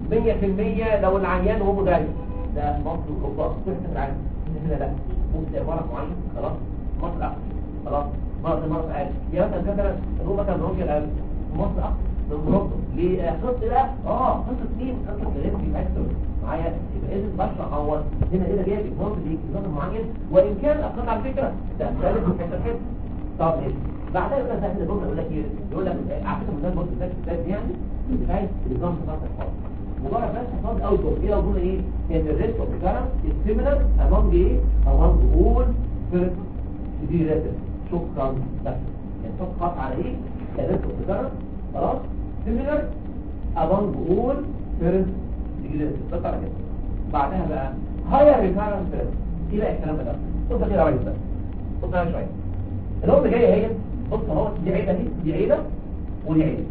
100% لو العيان هو مدرب ده مصر وخطاط كل حته العالم هنا لا ممكن مرض معين خلاص مصر أقل خلاص مرض مرض عادي يعني مثلا مثلا هو مثلا روكي القلب مصر أقل من مرض ليه قصه ده اه قصه مين قصه الريسك فاكتور معايا يبقى اذا بشرح هو هنا هنا جايب النقط دي نقط معين وان كان اقل على فكره ده ثالث من حته حته طب ايه بعدها يقول لك ده يقول لك ايه يقول لك على فكره من ده برضه ده يعني مش عايز نظام خاص خالص مجرد بس حفاظ اوت اوف ايه قلنا ايه ان الريسك اوف ريكارنس سيميلر امونج ايه امونج اول فيرست دي ريتم شكرا بس يعني صوت خاص على ايه الريسك اوف ريكارنس خلاص سيميلر امونج اول فيرست دي ريتم بس على كده بعدها بقى هاير ريكارنس ريسك ايه بقى الكلام ده بص كده يا ريس بقى بص على شويه الام جايه هي بص اهو دي عيله دي دي عيله ودي عيله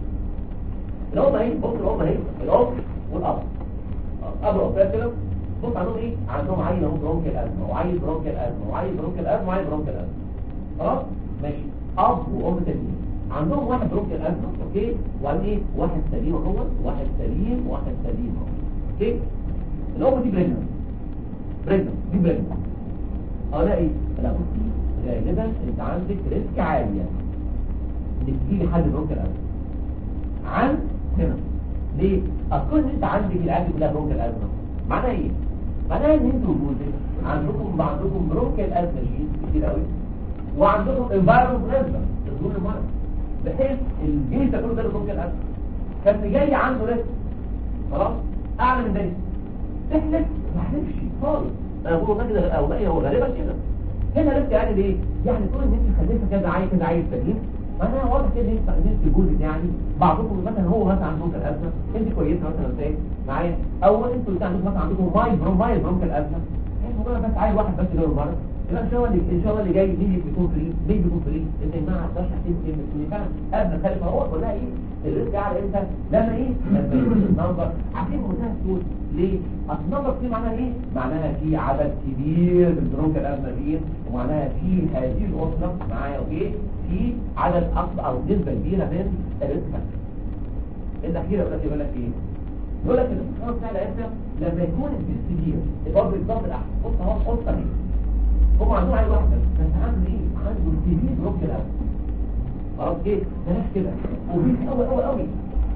الام اهي بص الام اهي الام والاب اب واب كده بص عندهم ايه عندهم عيل اهو برونكيال ازمه وعيل برونكيال ازمه وعيل برونكيال ازمه وعيل برونكيال ازمه خلاص ماشي اب وام تانيين عندهم واحد برونكيال ازمه اوكي وبعدين ايه واحد سليم اهو واحد سليم واحد سليم اهو اوكي الام دي بريجننت بريجننت دي بريجننت اه لا ايه لا بصي غالبا انت عندك ريسك عاليه انك تجيلي حد برونكيال ازمه عن هنا ليه؟ أكون انت عندك العادة كلها برونك الأزمة معناها ايه؟ معناها ان انتوا جوزك عندكم عندكم برونك الأزمة جين كتير قوي وعندكم انفايرمنت نسبة تدخل المرض بحيث الجيش ده كله ده برونك الأزمة كان جاي عنده ريسك خلاص أعلى من ده تحلف ما حلفش خالص انا بقول والله كده او لا هو غالبا كده هنا ريسك يعني ليه؟ يعني كون ان انت خليتها كذا عيل كذا عيل سليم معناها واضح كده انت انت جوزك يعني بعضكم مثلا هو مثلا عندكم الازمه انت كويسه مثلا زي معايا او انتوا اللي عندكم مثلا عندكم ماي برون ماي برونك الازمه انت مجرد بس عايز واحد بس جاي المره يبقى ان شاء الله اللي ان شاء الله اللي جاي مين بيكون فري مين بيكون فري انت يا جماعه ده هتنزل من فعلا قبل خالف هو ولا ايه الريسك على امتى لما ايه لما يكون النمبر عارفين منتهى السهوله ليه اصل النمبر دي معناها ايه معناها في عدد كبير من برونك الازمه دي ومعناها في هذه الاسره معايا اوكي في عدد اكبر او نسبه كبيره من الريسك الاخيره يقول لك يقول لك ايه يقول لك الاستثمار بتاع الاسم لما يكون الجنس كبير يبقى بالظبط الاحسن بص اهو قصه ايه هم عندهم عيل واحد بس بس عنده ايه عنده كبير بروك الاسم خلاص ايه بلاش كده وبيت قوي قوي قوي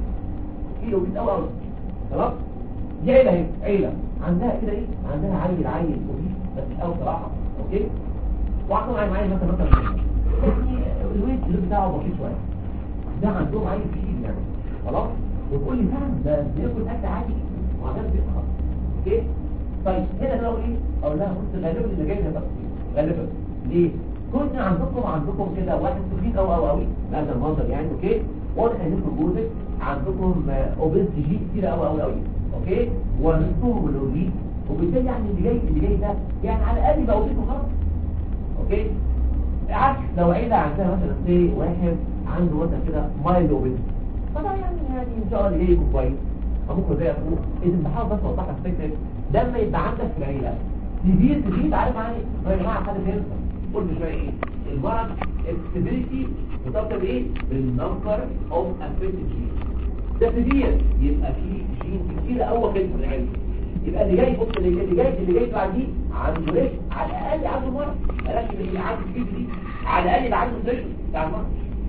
ايه وبيت قوي قوي خلاص دي عيله اهي عيله عندها كده ايه عندها عيل عيل وبيت بس مش قوي صراحه اوكي وعندهم عيل عيل مثلا مثلا الويت اللي بتاعه بسيط شويه ده عندهم عيل كتير يعني خلاص وتقول لي فعلا ده بياكل اكل عادي وعادات بيتخط اوكي طيب هنا انا اقول ايه اقول لها بص غالبا اللي جاي ده غالبا ليه كنا عندكم عندكم كده واحد كبير قوي قوي قوي بهذا المنظر يعني اوكي واضح ان انتم جوزك عندكم اوبيس جي كتير قوي قوي قوي اوكي وانتم ولولي وبالتالي يعني اللي جاي اللي جاي ده يعني على الاقل يبقى اوبيس خلاص اوكي عكس لو عيله عندها مثلا سي واحد عنده مثلا كده مايل اوبيس فده يعني يعني ان شاء الله جاي يكون كويس ابوك زي اخوه اذا بحاول بس اوضح لك فكره لما يبقى عندك في العيله كبير كبير عارف يعني يا جماعه حد ينسى قلت شويه ايه المرض السيفيريتي مرتبطه بايه بالنمبر اوف افكتد جين ده كبير يبقى في جين كتير قوي كده في العيله يبقى اللي جاي بص اللي اللي جاي اللي جاي بعديه عنده ريش على الاقل عنده مرض بلاش اللي عنده كتير دي على الاقل يبقى عنده ريش بتاع المرض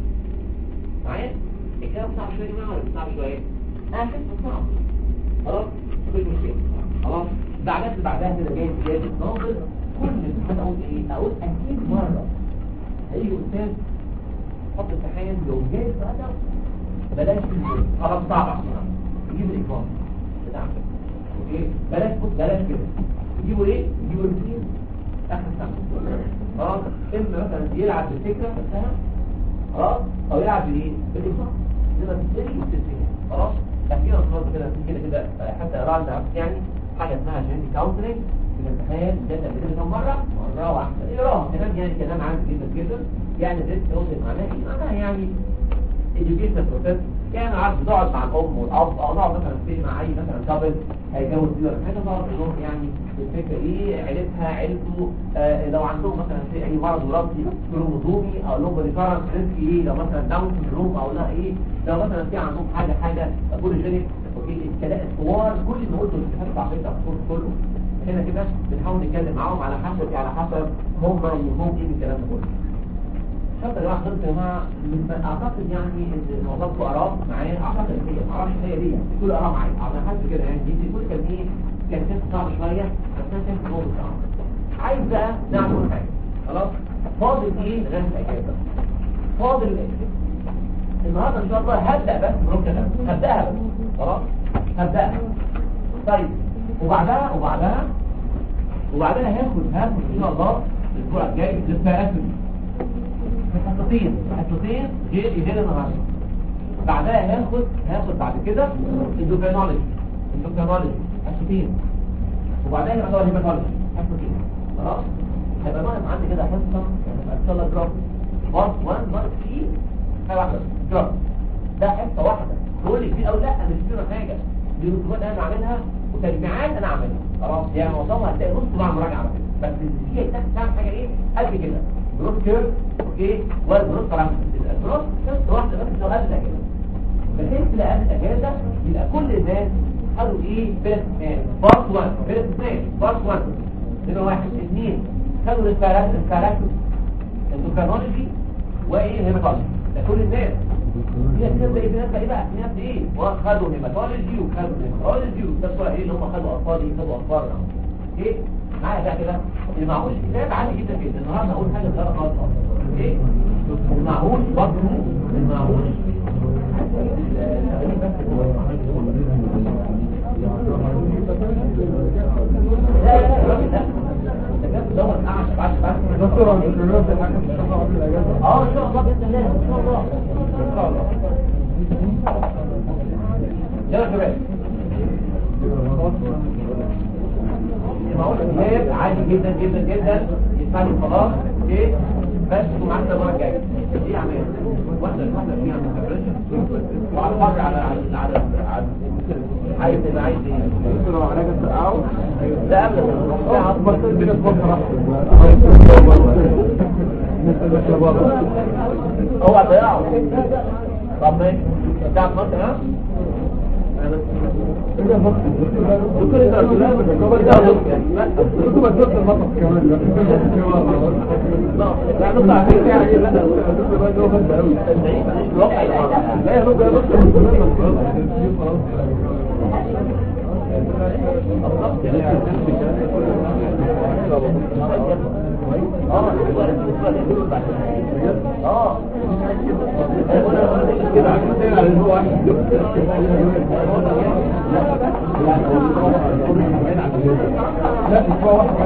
معايا الكلام صعب شويه يا جماعه ولا صعب شويه انا شايفه صعب خلاص مفيش مشكله خلاص بعدها بعدها كده جاي جاي ناظر كل امتحان اقول ايه اقول اكيد مره هيجي استاذ حط امتحان لو جاي ساعتها بلاش الجزء. خلاص صعب يجيب الاكرام بتاعك اوكي بلاش بص بلاش كده يجيبوا ايه يجيبوا الاثنين اخر سنه خلاص اما مثلا يلعب بالفكره نفسها خلاص او يلعب بايه بالاكرام يبقى بالتالي والتسليم خلاص تحكينا الصوت كده كده كده حتى اقرا لنا يعني حاجه اسمها جينيتي كونسلنج في الامتحان ده اللي كام مره مره واحده اقراها كلام يعني كلام عام جدا جدا يعني الريسك اوتر معناه ايه معناها يعني educational process يعني عارف تقعد مع الام والاب او نقعد مثلا في مع اي مثلا كابل هيتجوز دي ولا حاجه تقعد تقول لهم يعني الفكره ايه عيلتها عيلته آه لو عندهم مثلا في اي مرض وراثي كروموزومي او لهم ريفرنس ريسك ايه لو مثلا داون سندروم او لا ايه لو مثلا في عندهم حاجه حاجه بوليجينيك اوكي الكلام الصور كل اللي قلته الكتاب على فكره الصور كله هنا كده بنحاول نتكلم معاهم على حسب على حسب هم يهمهم ايه من الكلام ده كله شرط يا جماعه حضرتك يا جماعه من- اعتقد يعني ان معظمكم اراء معايا اعتقد هي ما اعرفش هي دي يعني كل اراء معايا انا حاسس كده يعني دي كل كان ايه كان كان صعب شويه بس انا كان هو صعب عايز بقى نعمل حاجه خلاص فاضل ايه لغايه الاجازه فاضل الاجازه النهارده ان شاء الله هبدا بس بروكه هبداها بس خلاص هبداها طيب وبعدها وبعدها وبعدها هاخد هاخد ان شاء الله الاسبوع الجاي للثلاثه حصتين حصتين غير غير النهارده بعدها هاخد هاخد بعد كده اندوكرينولوجي اندوكرينولوجي حصتين وبعدها يبقى طبعا هيماتولوجي حصتين خلاص هيبقى ناقص عندي كده حصه هتبقى ان شاء الله جراف بارت 1 بارت 3 حاجه واحده جراف ده حصه واحده تقول لي كتير او لا انا مش فاهم حاجه دي رسومات انا عاملها وتجميعات انا عاملها خلاص يعني معظمها هتلاقي نص مع مراجعه على كده بس اللي فيها تحت تعمل حاجه ايه قد كده بروس كيرف اوكي والبروس طبعا البروس حصه واحده بس لو قد كده بحيث تلاقي قبل الاجازه يبقى كل الناس خدوا ايه بيرست مان بارت 1 بيرست مان بارت 1 نمره واحد اثنين خدوا الكاركتر اندوكرينولوجي وايه هيماتولوجي ده كل الناس في ناس بقى في ناس بقى ايه بقى في ناس ايه وخدوا هيماتولوجي وخدوا هيماتولوجي وده بقى ايه اللي هم خدوا اطفال ايه خدوا اطفال ايه معايا بقى كده اللي معهوش كتاب عادي جدا جدا النهارده اقول حاجه صغيره خالص ايه المعهوش برضه المعهوش لا لا لا لا ده كان دور اعشى بعد بعد دكتور عبد الرحمن في حاجه ان شاء الله قبل الاجازه اه ان شاء الله باذن الله ان شاء الله ان شاء الله يلا يا شباب معقول الكتاب عادي جدا جدا جدا يسمعني خلاص اوكي بس تكون معانا المره الجايه ايه يا عماد واحده واحده فيها ما وعلى الفرق على على على على عايز تبقى عايز ايه دكتور علاج التقاعد ده قبل ساعه هو ضياعه طب ماشي بتاع مصر ها دكتور انت لا نطلع فيه يعني لا لا يا دكتور اه لا اسبوع واحد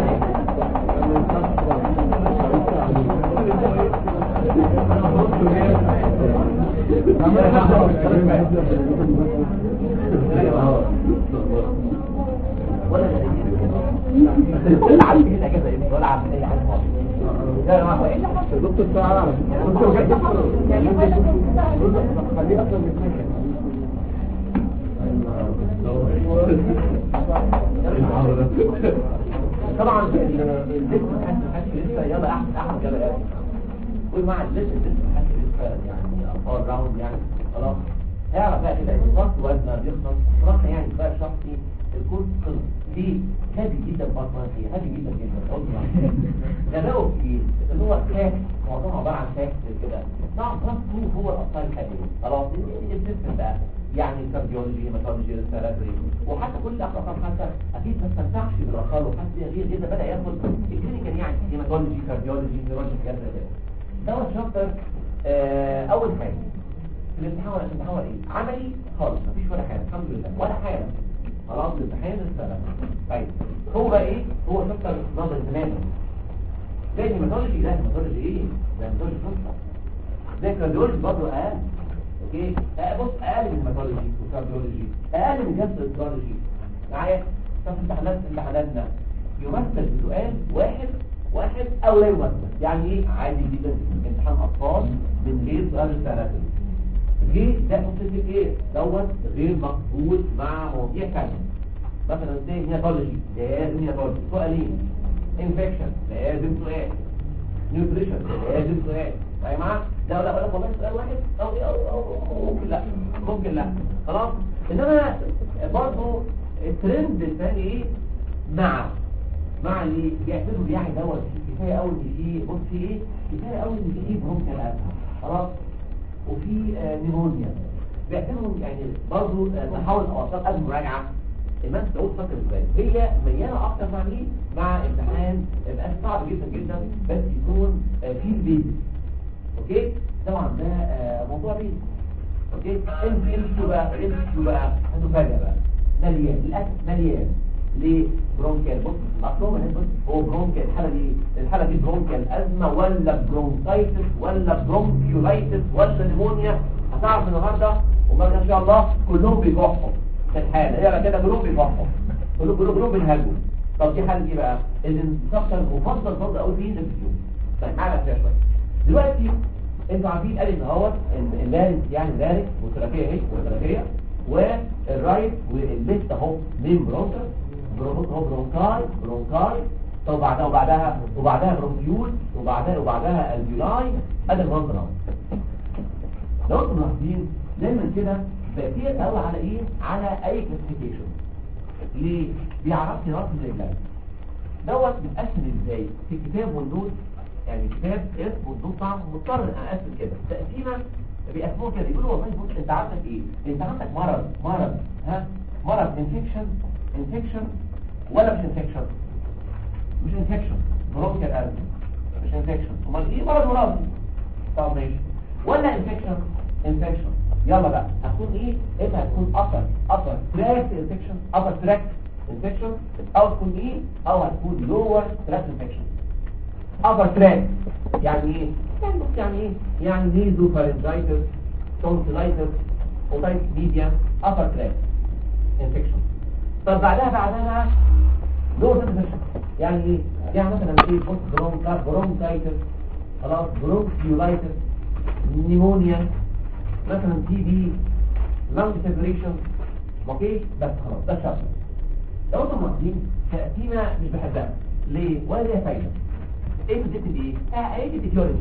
ولا ولا عارف ايه الاجازه ايه ولا عارف اي حاجه خالص لا ما هو ايه اللي حصل دكتور تعالى دكتور جاي خليه اصلا من طبعا اللسه حاسس حاسس لسه يلا احمد احمد يلا يلا قول مع اللسه اللسه حاسس لسه يعني اطفال راوند يعني خلاص اعرف بقى كده الفرق وزنه بيخلص صراحه يعني بقى شخصي الكورس خلص ليه؟ هادي جدا بطنه هي هادي جدا جدا والله غباؤه في ايه؟ اللي هو ساك معظمها عباره عن ساك كده نعم كلاس 2 هو الاطفال الحقيقي خلاص دي السيستم بقى يعني كارديولوجي هيماتولوجي ريسبيراتوري وحتى كل الاقسام حتى اكيد ما استمتعش بالاطفال وحتى غير كده بدا ياخد الكلينيكال يعني هيماتولوجي كارديولوجي نيورولوجي حاجات زي كده دوت شابتر آه اول حاجه الامتحان ولا الامتحان ايه عملي خالص مفيش ولا حاجه الحمد لله ولا حاجه خلاص الامتحان السنه طيب هو بقى ايه هو شابتر نظري تماما زي الهيماتولوجي ده الهيماتولوجي ايه ده الهيماتولوجي قصه زي الكارديولوجي برضه اقل اوكي آه بص اقل من الهيماتولوجي والكارديولوجي اقل من جاستروانترولوجي معايا طب امتحانات امتحاناتنا يمثل بسؤال واحد واحد او لا يمثل يعني ايه عادي جدا امتحان اطفال من غير سؤال الثلاثه ليه ده سنسيتيف ايه دوت غير مقبول مع مواضيع ثانيه مثلا زي نياتولوجي لازم نياتولوجي سؤالين انفكشن لازم سؤال نيوتريشن لازم سؤال يا جماعه لا لا ولا والله سؤال واحد او او او أو ممكن لا ممكن لا خلاص انما برضه الترند الثاني ايه مع مع اللي بيعتبروا يعني دوت كفايه قوي ان في بص في ايه كفايه قوي ان في برونكيال ازمه خلاص وفي آه، نيمونيا بيعتبروا يعني برضه آه، تحول اوساط المراجعه الناس تقول فاكر ازاي هي مياله اكتر مع مين مع امتحان يبقى صعب جدا جدا بس يكون آه، فيه البيزك اوكي طبعا ده آه، موضوع بيزك اوكي انت انتوا بقى انتوا بقى هتفاجئ بقى مليان للاسف مليان ليه برونكيال بص اصلهم هنا بص هو برونكيال الحاله دي الحاله دي برونكيال ازمه ولا برونكايتس ولا برونكيولايتس ولا نيمونيا هتعرف النهارده وبعد ان شاء الله كلهم بيكحوا في الحاله هي كده كلهم بيكحوا كلهم كلهم كلهم بينهجوا طب دي حاله ايه بقى الانتقال المفضل برضه قوي فيه الانفيوم طيب معانا فيها شويه دلوقتي انتوا عارفين قال ان هو اللارنس يعني لارنس والثلاثيه اهي والثلاثيه والرايت والليفت اهو من برونكر برونكر اهو برونكاي برونكاي طب وبعدها وبعدها وبعدها برونكيول وبعدها وبعدها الفيولاي ادي المنظر اهو لو انتم ملاحظين دايما كده بقيت قوي على ايه على اي كلاسيفيكيشن ليه بيعرفني رقم العلاج دوت بيتقسم ازاي في الكتاب والنوت يعني كتاب اسم والنوت طبعا مضطر ان اقسم كده تقسيمه بيقسموه كده يقولوا والله بص انت عندك ايه انت عندك مرض مرض ها مرض انفكشن انفكشن ولا مش انفكشن مش انفكشن برونكيال ازمه مش انفكشن امال ايه مرض وراثي طب ماشي ولا انفكشن انفكشن يلا بقى هتكون ايه انت هتكون اثر اثر تراك انفكشن اثر تراك انفكشن او تكون ايه او هتكون لور تراك انفكشن اثر تراك يعني ايه يعني بص يعني ايه يعني نيزو فارنجايتس تونسيلايتس اوتايتس ميديا اثر تراك انفكشن طب بعدها بعدها لور تراك انفكشن يعني ايه يعني مثلا ايه بص برونكا برونكايتس خلاص برونكيولايتس نيمونيا مثلا تي بي لانج سيبريشن اوكي بس خلاص ده شرط لو انتم ملاحظين تقسيمه مش بحبها ليه ولا ليها فايده ايه بتكتب ايه اه ايه الفيزيولوجي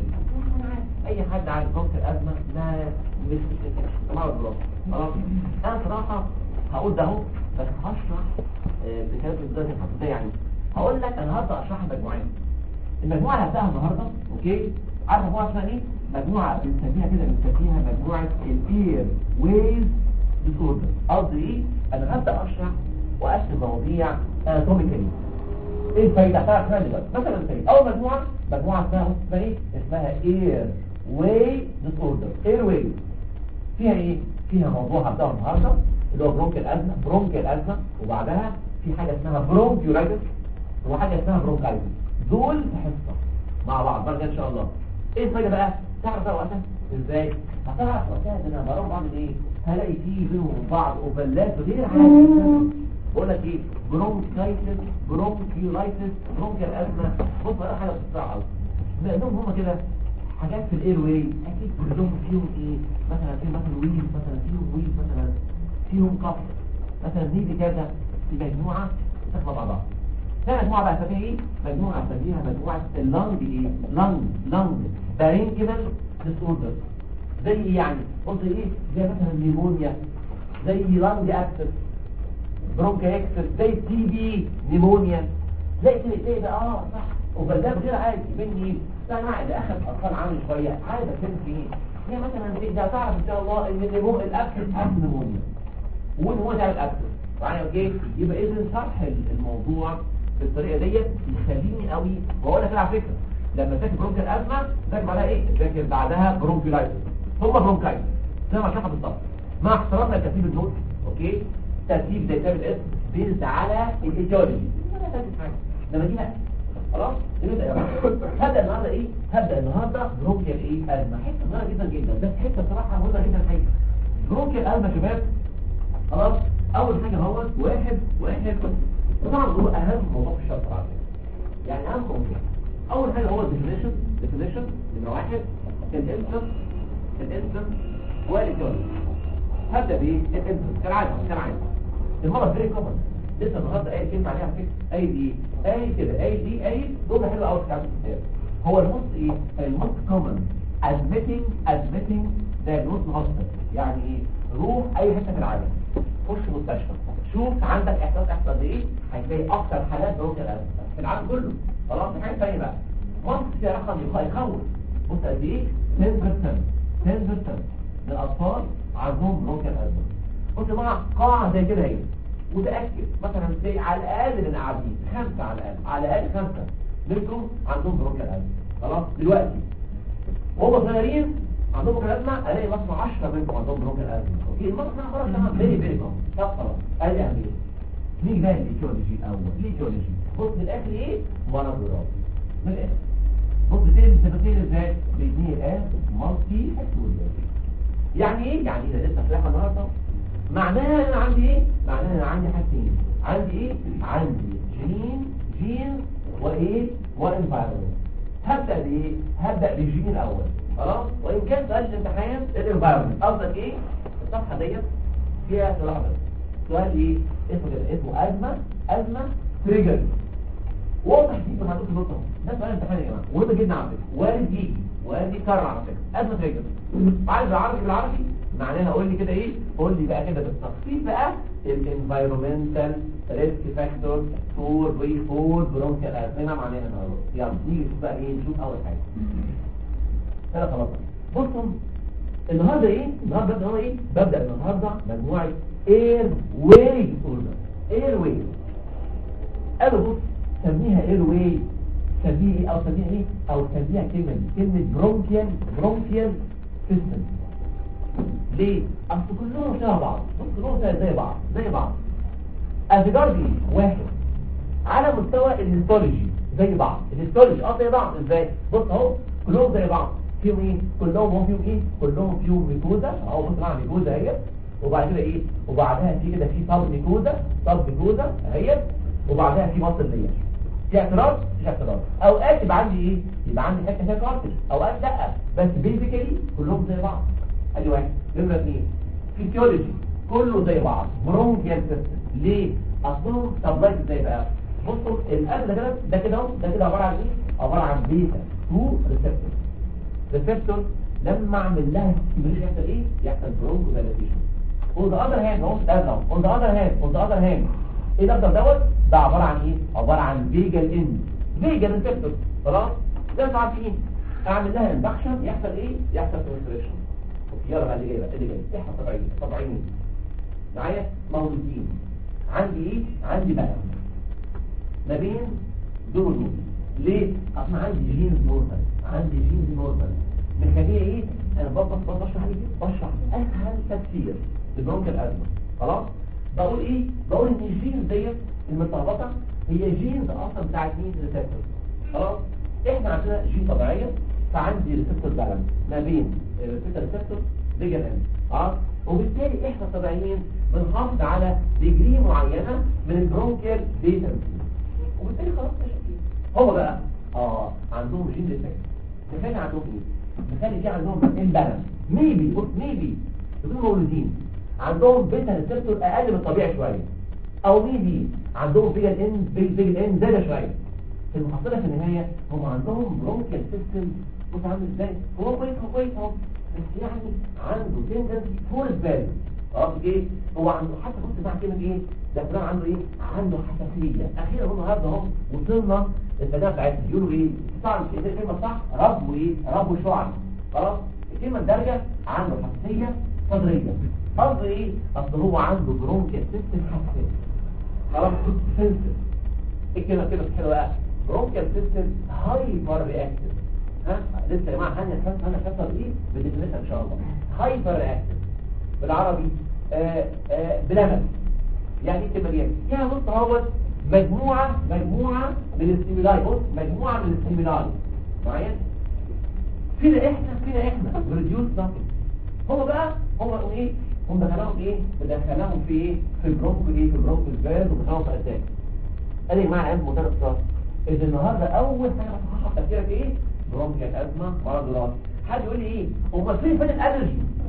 اي حد عارف ضغط الازمه ما مش مش مرض خلاص خلاص انا صراحه هقول ده اهو بس هشرح آه، بكلام الدرجه الحقيقيه يعني هقول لك انا هبدا اشرح مجموعين المجموعه اللي هبداها النهارده اوكي عارف مجموعه اسمها ايه مجموعه بنسميها كده بنسميها مجموعه الاير ويز ديسوردر قصدي ايه انا هبدا اشرح واقسم مواضيع اناتوميكالي ايه الفايده هتعرف منها دلوقتي مثلا زي اول مجموعه مجموعه اسمها اسمها ايه اسمها اير واي ديسوردر اير واي فيها ايه فيها موضوع هبداه النهارده اللي هو برونكيال ازمه برونكيال ازمه وبعدها في حاجه اسمها برونكيولايتس وحاجه اسمها برونكايتس دول في حصه مع بعض بقى ان شاء الله ايه الفايده بقى تعرف بقى وقتها ازاي هتعرف وقتها ان انا بروح بعمل ايه هلاقي فيه بينهم وبين بعض اوفرلاب غير عادي بقول لك ايه برونكايتس برونكيولايتس برونكيال ازمه بص بقى حاجه بتسرع قوي لانهم هم كده حاجات في الاير واي اكيد كلهم فيهم ايه مثلا في مثلا ويز مثلا فيهم ويز مثلا فيهم قف مثلا نيجي كذا في مجموعه تاخد بعضها ثاني مجموعه بقى اسميها ايه مجموعه اسميها مجموعه اللنج ايه لنج لنج بارينكيمال ديس اوردر زي إيه يعني قلت ايه زي مثلا نيمونيا زي لنج اكسس برونكا اكسس زي تي بي نيمونيا تلاقي تلاقي تلاقي بقى اه صح وبلدان غير عادي مني لا انا اللي اخذ اطفال عامل شويه عايز اتكلم في ايه هي مثلا ده تعرف ان شاء الله ان النمو الاكسس اكسس نيمونيا وان هو ده الاكسس معايا اوكي يبقى اذا شرح الموضوع بالطريقه ديت يخليني قوي واقول لك على فكره لما تذاكر برونكيال الازمه تذاكر بعدها ايه تذاكر بعدها برونكيولايتس ثم برونكايتس زي ما شرحت بالظبط مع احترامنا لترتيب النوت اوكي ترتيب زي كتاب الاسم بيزد على الايتيولوجي انا فاكر حاجه لما دي بقى خلاص نبدا يا رب هبدا النهارده ايه هبدا النهارده برونكيال ايه ازمه حته صغيره جدا جدا بس حته صراحه مهمه جدا حاجه برونكيال ازمه يا شباب خلاص اول حاجه هو واحد واحد وطبعا هو اهم موضوع في الشرط العربي يعني اهم موضوع اول حاجه هو الديفينيشن ديفينيشن نمره واحد الانسر الانسر والكيولوجي هبدا بايه الانترست كالعاده كالعاده المرض فيري كومن لسه النهارده قايل كلمه عليها على فكره قايل ايه قايل كده قايل دي قايل جمله حلوه قوي في الكتاب هو الموست ايه الموست كومن admitting admitting diagnosis hospital يعني ايه روح اي حته في العالم خش مستشفى شوف عندك احساس احساس ايه هتلاقي اكتر حالات بروك القلب في العالم كله خلاص في حاجه ثانيه بقى مصر فيها رقم يخوف بص قد ايه 10% 10% من الاطفال عندهم بروك القلب قلت يا جماعه قاعه زي كده هي متاكد مثلا تلاقي على الاقل اللي قاعدين خمسه على الاقل على الاقل خمسه منكم عندهم بروك القلب خلاص دلوقتي وهم صغيرين عندهم بروك الازمه الاقي مثلا 10 منكم عندهم بروك الازمه اوكي المصنع خلاص تمام فيري فيري كوم طب خلاص ادي اهميه نيجي بقى للايتيولوجي الاول الايتيولوجي بص من الاخر ايه مرض وراثي من الاخر بص تاني تفاصيل ازاي باثنين الان مالتي فاكتوريال يعني ايه يعني ايه ده لسه فلاحه النهارده معناها ان انا عندي ايه معناها ان انا عندي حاجتين عندي ايه عندي جين جين وايه وانفايرمنت هبدا بايه هبدا بالجين الاول خلاص وان كان سؤال الامتحان الانفايرمنت قصدك ايه الصفحه ديت فيها سؤال واحد سؤال ايه اسمه كده اسمه ازمه ازمه تريجر واضح جدا هتقول نقطه ده سؤال امتحان يا جماعه مهم جدا على فكره وارد يجي وارد يكرر على فكره ازمه تريجر عايز العربي بالعربي معناها قول لي كده ايه قول لي بقى كده بالتفصيل بقى الانفايرمنتال ريسك فاكتور فور وي فور برونكيال ازمه معناها النهارده يلا نيجي نشوف بقى ايه نشوف اول حاجه ثلاث خلاص بصوا النهارده ايه النهارده ببدا هو ايه ببدا النهارده مجموعه اير واي ديسوردر اير واي قالوا بص سميها اير واي سميها ايه او سميها ايه او سميها كلمه دي كلمه برونكيال برونكيال سيستم ليه اصل كلهم شبه بعض بص كلهم زي بعض زي بعض ازجارجي واحد على مستوى الهيستولوجي زي بعض الهيستولوجي اه زي بعض ازاي بص اهو كلهم زي بعض فيهم ايه كلهم هم فيهم ايه كلهم فيهم ميكوزا اهو بص معاها ميكوزا اهي وبعد كده ايه وبعدها في كده في صاب ميكوزا صاب ميكوزا اهي وبعدها في مصل لير في اعتراض مش اعتراض اوقات يبقى عندي ايه يبقى عندي حته فيها كارتج اوقات لا بس بيزيكالي كلهم زي بعض ادي واحد نمره اثنين فيسيولوجي كله زي بعض برونكيال سيستم ليه اصلهم سبلايت ازاي بقى بصوا القلب ده كده ده كده اهو ده كده عباره عن ايه عباره عن بيتا 2 ريسبتور ريسبتور لما اعمل لها ستيميوليشن يحصل ايه يحصل برونكو دايلاتيشن اون ذا اذر هاند اهو ده اهو اون ذا اذر هاند اون ذا اذر هاند ايه الاخضر دوت ده عباره عن ايه عباره عن فيجال ان فيجال ريسبتور خلاص ده انتوا عارفين اعمل لها اندكشن يحصل ايه يحصل كونستريشن يلا بقى اللي جاي بقى اللي جاي احنا طبيعيين طبيعيين معايا مولودين عندي ايه عندي بقى ما بين دول ودول ليه اصلا عندي جين نورمال عندي جين نورمال مخليه ايه انا ببص بشرح عليه بشرح اسهل تفسير لبرونك الازمه خلاص بقول ايه بقول ان الجين ديت المتلخبطه هي جينز اصلا بتاعت مين ريسبتور خلاص احنا عندنا جين طبيعيه فعندي ريسبتور بالانس ما بين الريسبتور ريسبتور ليجن ان اه وبالتالي احنا طبيعيين بنحافظ على ديجري معينه من البرونكيال بيتا وبالتالي خلاص مش هو بقى اه عندهم جين ديفكت تخيل عندهم ايه تخيل في عندهم امبالانس ميبي بص ميبي يكونوا مولودين عندهم بيتا ريسبتور اقل من الطبيعي شويه او ميبي عندهم بيجا ان بيجا ان زياده شويه في المحصله في النهايه هم عندهم برونكيال سيستم بص عامل ازاي هو كويس هو كويس اهو بس يعني عنده تندنسي فور فاليو خلاص ايه هو عنده حتى كنت مع كلمه ايه ده فلان عنده ايه عنده حساسيه اخيرا هو النهارده اهو وصلنا للبدايه بتاعتنا يقولوا ايه صعب الكلمه صح رب وايه رب وشعر خلاص الكلمه الدارجه عنده حساسيه صدريه قصد ايه اصل هو عنده برونكيال سيستم حساس خلاص سنسر الكلمه كده حلوه بقى برونكيال سيستم هايبر رياكتيف ها لسه يا جماعه هاني الحس هاني الحس ايه بديفينيشن ان شاء الله هايبر رياكتيف بالعربي آآ آآ بلمس يعني ايه الكلمه دي يعني بص اهوت مجموعه مجموعه من الاستيمولاي بص مجموعه من الاستيمولاي معايا فينا احنا فينا احنا ريديوس ناتج هم بقى هم ايه هم دخلهم ايه دخلهم في ايه في البرونكو ايه في البرونكو الفاز ودخلهم في اتاك قال لي معايا علم مدرس اختصاص اذا النهارده اول حاجه بصحح تفكيرك ايه برونكيال ازمه مرض وراثي حد يقول لي ايه هم فين فين الالرجي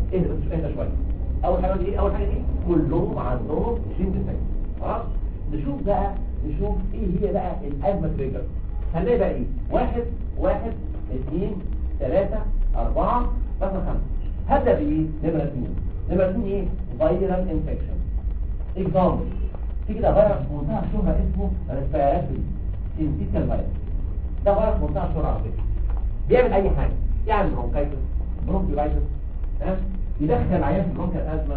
اهدى اهدى شويه اول حاجه دي اول حاجه دي كلهم عندهم جين ديفكت خلاص نشوف بقى نشوف ايه هي بقى الازمه تريجر هنلاقي بقى ايه واحد واحد اثنين ثلاثة أربعة مثلا خمسة هبدأ بإيه؟ نمرة اثنين نمرة اثنين إيه؟ فيرال انفكشن اكزامبل في كده فيروس منتهى الشهرة اسمه ريسبيراتوري سينسيتال فيروس ده فيروس منتهى الشهرة على فكرة بيعمل أي حاجة يعمل برونكايتس برونكيولايتس ها يدخل عيان في برونكال أزمة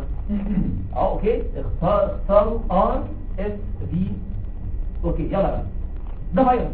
اه اوكي اختار اختاروا ار اس في اوكي يلا بقى ده فيروس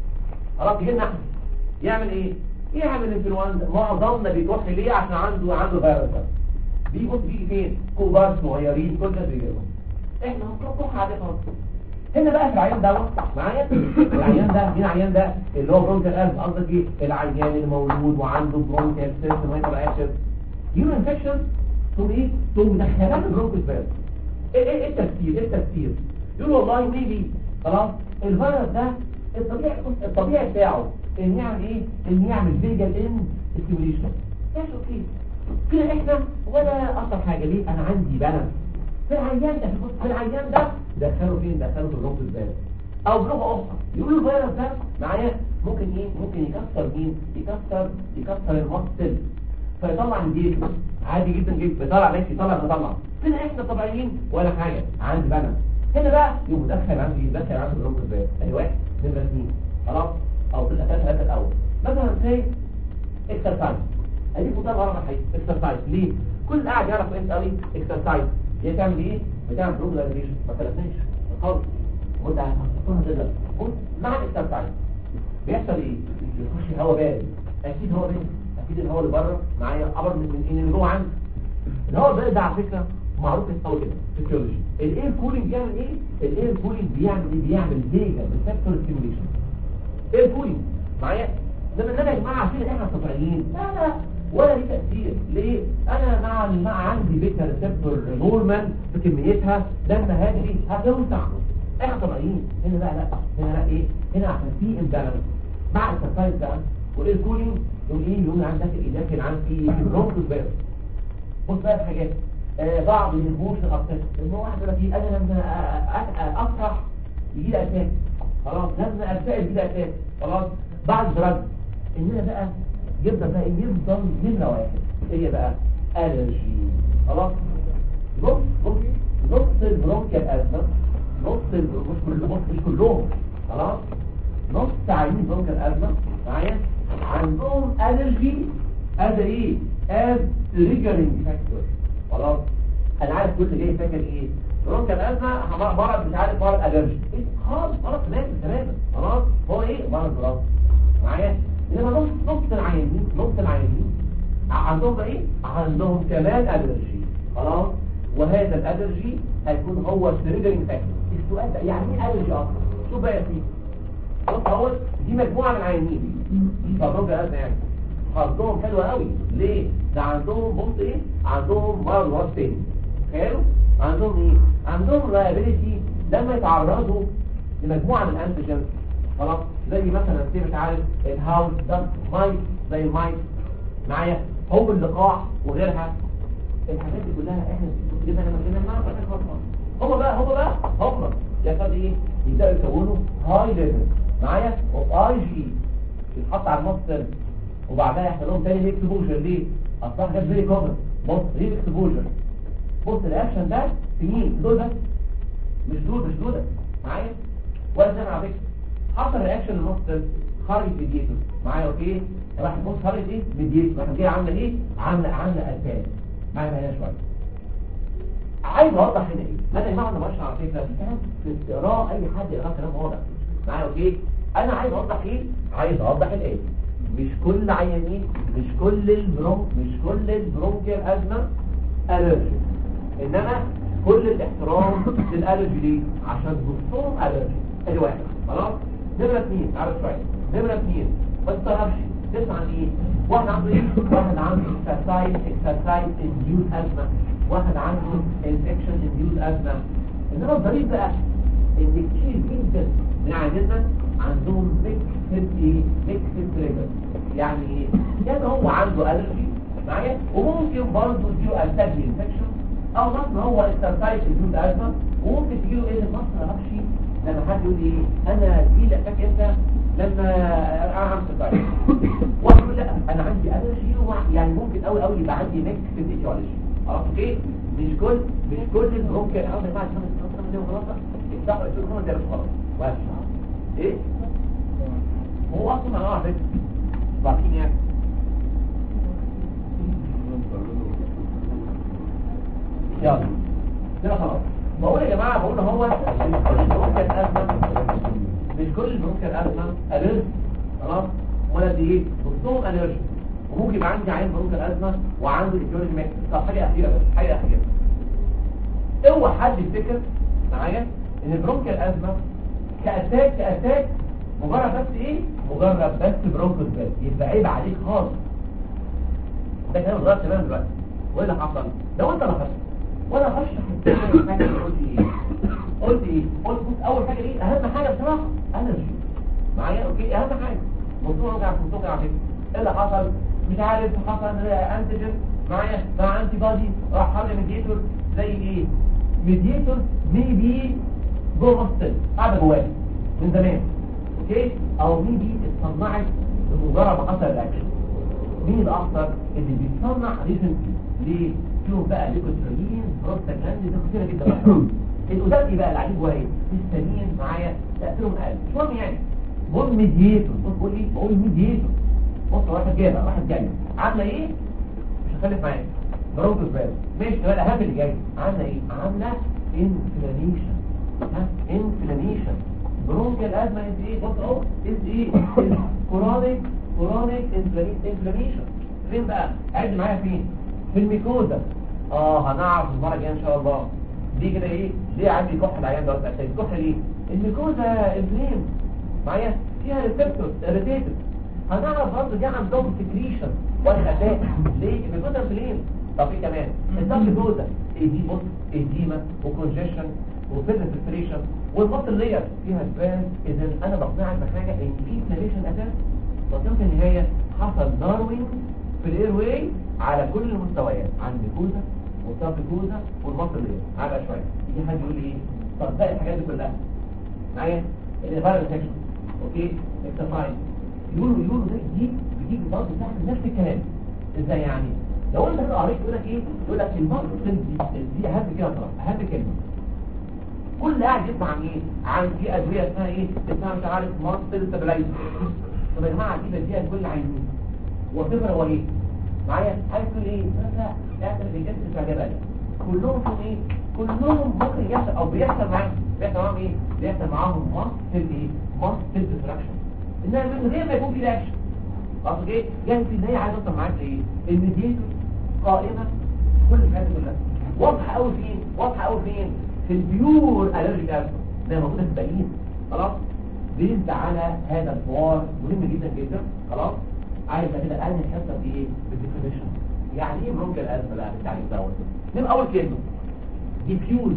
خلاص يجي لنا احنا يعمل ايه يعمل انفلونزا معظمنا بيروح ليه عشان عنده عنده فيروس ده بيبص بيجي فين كبار صغيرين كل ده بيجي لهم احنا هنروح عادي خالص هنا بقى في العيان ده معايا العيان ده مين العيان ده اللي هو برونكال ألف قصدك ايه العيان اللي مولود وعنده برونكال سيستم هايبر اكشن يورو انفكشن ثم ايه ثم مدخلات البرونكوس فيروس ايه ايه ايه التفسير ايه التفسير يقول والله ميبي خلاص الفيروس ده الطبيعي الطبيعي بتاعه ان يعمل ايه ان يعمل فيجل ان ستيميوليشن ماشي اوكي كده احنا ولا اثر حاجه ليه انا عندي بالانس في العيان ده في العيان ده دخله فين دخله في الرمز البارد او بلغه اخرى يقولوا الفيروس ده معايا ممكن ايه ممكن يكسر مين يكسر يكسر المصل فيطلع الجيش عادي جدا جدا بيطلع ماشي يطلع بيطلع هنا احنا طبيعيين ولا حاجه عندي بالانس هنا بقى يقوم مدخل عندي يدخل عندي الرمز البارد ادي واحد نمره اثنين خلاص او في الاساس ثلاثه الاول مثلا زي اكسرسايز اديك مثال غلط الحقيقه اكسرسايز ليه كل قاعد يعرف كويس قوي اكسرسايز هي تعمل ايه بتعمل بروج ريليشن ما تلفناش خالص وانت هتحطها كده بص مع الاكسرسايز بيحصل ايه يخش هواء بارد اكيد هواء بارد اكيد الهواء اللي بره معايا ابرد من من اللي جوه عندي الهواء البارد ده على فكره معروف قوي كده فيسيولوجي الاير كولينج بيعمل ايه الاير كولينج بيعمل ايه بيعمل فيجا ريسبتور ستيميوليشن ايه الكولينج معايا لما ان انا يا جماعه عارفين احنا طبيعيين لا لا ولا ليه تاثير ليه انا مع مع عندي بيتا ريسبتور نورمال بكميتها لما هاجري هتوسع احنا طبيعيين هنا بقى لا هنا لا ايه هنا عشان في امبالانس مع الاكسرسايز بقى والايه الكولينج يقول ايه يقول عندك داخل عندي برونكوس بقى بص بقى الحاجات آه بعض الهبوش الاطفال ان هو واحد يقول لك انا لما افرح يجي لي اتاك خلاص لازم ارتقي بيه اساس خلاص بعد درج اننا بقى يفضل بقى يفضل نمره واحد هي بقى الرجي خلاص نص نص نص البرونكيال ازمه نص مش كل مش كلهم خلاص نص تعيين برونكيال ازمه معايا عندهم الرجي از ايه از ريجرينج فاكتور خلاص انا عارف كل جاي فاكر ايه برونكال ازمه مرض مش عارف مرض الرجي إيه؟ خالص مرض تماما تماما خلاص هو ايه مرض خلاص معايا انما نص نص العيانين نص العيانين عندهم ايه عندهم كمان الرجي خلاص وهذا الالرجي هيكون هو التريجرنج فاكتور السؤال ده يعني ايه الرجي اصلا شوف بقى يا سيدي بص اهو دي مجموعه من العيانين فبرونكال ازمه يعني حظهم حلو قوي ليه ده عندهم بص ايه عندهم مرض وراث تاني تخيلوا عندهم ايه عندهم liability لما يتعرضوا لمجموعة من الانتيجنز خلاص زي مثلا زي مش عارف الهاوس ده مايت زي المايت معايا حب اللقاح وغيرها الحاجات دي كلها احنا جبنا لما جينا نعرف احنا خلاص هم بقى هم بقى هم يحصل ايه يبداوا يكونوا هاي ليفل معايا اوف اي جي يتحط على المصدر وبعدها يحصل لهم تاني اكسبوجر ليه اصلا جاب زي كوفر بص ليه اكسبوجر بص الاكشن ده في مين في دول بس مش دول مش دول معايا ولا زي ما على فكره حصل رياكشن للمصدر خرج ميديتور معايا اوكي راح بص خرج ايه ميديتور راح جايه عامله ايه عامله عامله الفان معايا هنا شويه عايز اوضح هنا ايه انا يا جماعه انا بشرح على فكره في كلام في استقراء اي حد يقرا كلام واضح معايا اوكي انا عايز اوضح ايه عايز اوضح الايه مش كل عيانين مش كل البرونك مش كل البرونكيال ازمه الرجي انما كل الاحترام للالرجي ليه عشان نصهم الرجي ادي واحد خلاص نمره اثنين عارف شويه نمره اثنين ما تستغربش تسمع عن ايه واحد عنده ايه واحد عنده اكسرسايز اكسرسايز انديوز ازمه واحد عنده انفكشن انديوز ازمه انما الضريب بقى ان كتير جدا من عياننا عندهم ميكسد ايه ميكسد تريجر يعني ايه يعني هو عنده الرجي معايا وممكن برضه تجيله التاج انفكشن او مثلا هو اكسرسايز الجود ازمه وممكن تجيله ايه المصر معرفش لما حد يقول لي انا دي لك امتى لما انا عم سبايس واحد يقول لا انا عندي الرجي يعني ممكن قوي قوي يبقى عندي ميكس في الايتيولوجي عرفت اوكي مش كل مش كل ممكن اقعد بعد خمس خمس دقايق خلاص يفتحوا يقولوا خمس دقايق خلاص واحد ايه هو اصلا انا واحد بعدين يعني يلا كده خلاص بقول يا جماعه بقول هو مش كل ممكن ازمه مش كل ممكن ازمه الرز خلاص ولا دي ايه نصهم الرجي وممكن يبقى عندي عين ممكن ازمه وعنده ايتيولوجي ميكس طب حاجه اخيره بس حاجه اخيره اوعى حد يفتكر معايا ان البرونكيال ازمه كاتاك كاتاك مجرد بس ايه مجرد بس برونكوس بس يبقى عيب عليك خالص ده كلام غلط تماما دلوقتي وايه اللي حصل لو انت لاحظت وانا اخش في حاجه قلت ايه قلت ايه قلت بص اول حاجه ايه اهم حاجه بصراحه الرجي معايا اوكي اهم حاجه موضوع وجع في موضوع على فكره ايه اللي حصل مش عارف حصل انتيجين معايا مع انتي بادي راح حاجه ميديتور زي ايه ميديتور ميبي جوه مصل قاعده جواه من زمان اوكي او ميبي اتصنعت بمجرد ما حصل الاكشن مين الاخطر اللي بيتصنع ريسنتلي ليه شوف بقى ليكوتريين بروستاجلاندين ده كتير جدا الأداء بقى العجيب هو ايه الثانيين معايا تأثيرهم أقل مش مهم يعني بقول ميديتور بص بقول ايه بقول ميديتور بص واحد جاي بقى واحد جاي عامله ايه مش هخلف معاك برونكوس بال ماشي بقى الاهم اللي جاي عامله ايه عامله انفلاميشن ها انفلاميشن برونكيال ازمه از ايه بص اهو از ايه كورونيك كورونيك انفلاميشن فين بقى عد معايا فين في الميكوزا اه هنعرف المره الجايه ان شاء الله دي كده ايه ليه عندي كح العيان ده اساسا الكح ليه الميكوزا انفلام معايا فيها ريسبتور اريتيتد هنعرف برضه دي عندهم سكريشن والخفاء ليه الميكوزا انفلام طب في كمان الضغط جوزا ايدي بص ايديما وكونجيشن وفيزن فلتريشن والمصل لير فيها سبان اذا انا بقنعك بحاجه ان في انفلاميشن اساس بس في النهايه حصل داروين في الاير واي على كل المستويات عند الميكوزا والسابيكوزا والمصل لير على شويه يجي حد يقول لي ايه طب باقي الحاجات دي كلها معايا الفيرال سيكشن اوكي اكسرسايز يقولوا يقولوا ده دي بتيجي برضه تعمل نفس الكلام ازاي يعني لو انت كده قريت يقول لك ايه يقول لك المصل دي دي اهم كده صراحه اهم كلمه كل قاعد يسمع عن ايه عن في ادويه اسمها ايه اسمها مش عارف مصل ستابلايزر طب يا جماعه دي بديها لكل عينين وصفر هو ايه معايا عايز تقول ايه لا لا اعمل الجسم بتاع جبل كلهم في ايه كلهم ممكن يحصل او بيحصل معاهم بيحصل معاهم ايه بيحصل معاهم مصل ايه مصل ديستراكشن انها من غير ما يكون في رياكشن اصل ايه يعني في النهايه عايز اوصل معاك ايه الميديتور قائمه كل الحاجات دي كلها واضحه قوي فين واضحه قوي فين في البيور الرجيك ازمه زي ما موجوده في الباقيين خلاص بيزد على هذا الحوار مهم جدا جدا خلاص عايز كده الان الحصه دي ايه بالديفينيشن يعني ايه برونكال الازمه بقى بالتعريف دوت من اول كلمه ديفيوز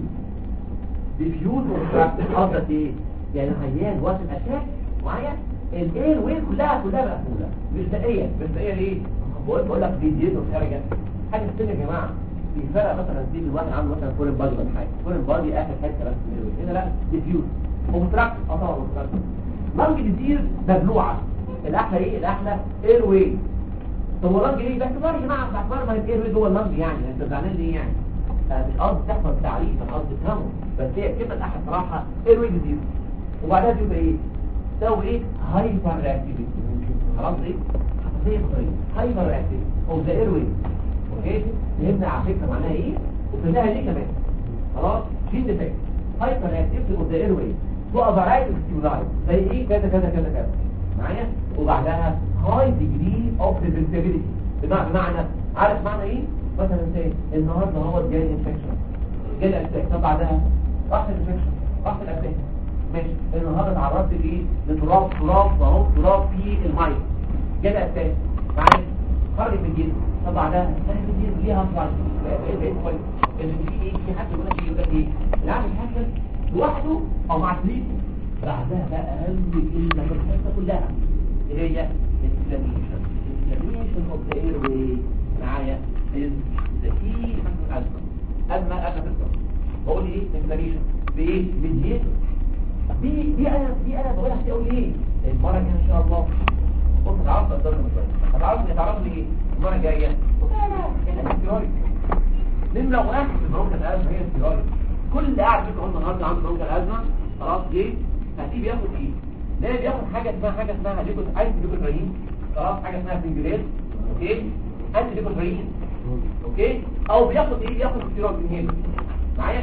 ديفيوز قصدك ايه يعني العيان وقت الاتاك معايا الاير ويل كلها كلها مقفوله مش دقيقه مش دقيقه ليه بقول بقول لك دي دي خارجه حاجه تانية يا جماعه في فرق مثلا دي الواحد عنده مثلا فورين بادي ولا حاجه فورين بادي اخر حته بس من الويل. هنا لا ديفيوز ومتراكم اه طبعا متراكم لانج ديزير مبلوعه الاحلى ايه الاحلى اير واي طب هو لانج ايه باعتبار يا جماعه باعتبار ما الاير واي جوه اللانج يعني انت زعلان ليه يعني آه مش قصدي تحفظ التعريف مش قصدي تفهمه بس هي الكلمه الاحلى صراحه اير واي ديزير وبعدها تبقى ايه تساوي ايه هايبر رياكتيفيتي خلاص ايه حساسيه بطريقه هايبر رياكتيفيتي او ذا اير واي اوكي فهمنا على فكره معناها ايه وفهمناها ليه كمان خلاص في ديفكت هايبر رياكتيفيتي اوف ذا اير واي تو افرايتي ستيمولاي زي ايه كذا كذا كذا كذا معايا وبعدها هاي ديجري اوف ريزنتابيلتي بمعنى بمعنى عارف معنى ايه مثلا زي النهارده هو جاي انفكشن جاي اتاك طب بعدها راح الانفكشن راح الاتاك ماشي النهارده اتعرضت لايه لتراب تراب اهو تراب في الميه جاي اتاك معايا خرج من الجسم طب بعدها خرج من الجسم ليها اصلا بقيت بقيت كويس ان في ايه في حد يقول لك ايه يقول لك ايه العامل حاجه لوحده او مع سليم بعدها بقى اهم كلمه في الحته كلها اللي هي الانفلاميشن الانفلاميشن اوف ذا اير واي معايا is the key factor asthma أزمة أزمة تذكر بقول لي ايه inflammation بايه mediator دي دي انا دي انا بقولها كتير قوي ليه المره الجايه ان شاء الله بص هتعرف الدرجه شويه هتعرف هتعرف لي ايه المره الجايه قلت لا لا انا استيرويد نمره واحد في برونكا الازمه هي استيرويد كل اللي قاعد فيكم النهارده عنده برونكا الازمه خلاص جه هتيجي بياخد ايه لا بياخد حاجه اسمها حاجه اسمها ليكوت عايز ليكوترين خلاص حاجه اسمها سنجليت اوكي انتي ليكوترين اوكي او بياخد ايه بياخد استيرويد من هنا معايا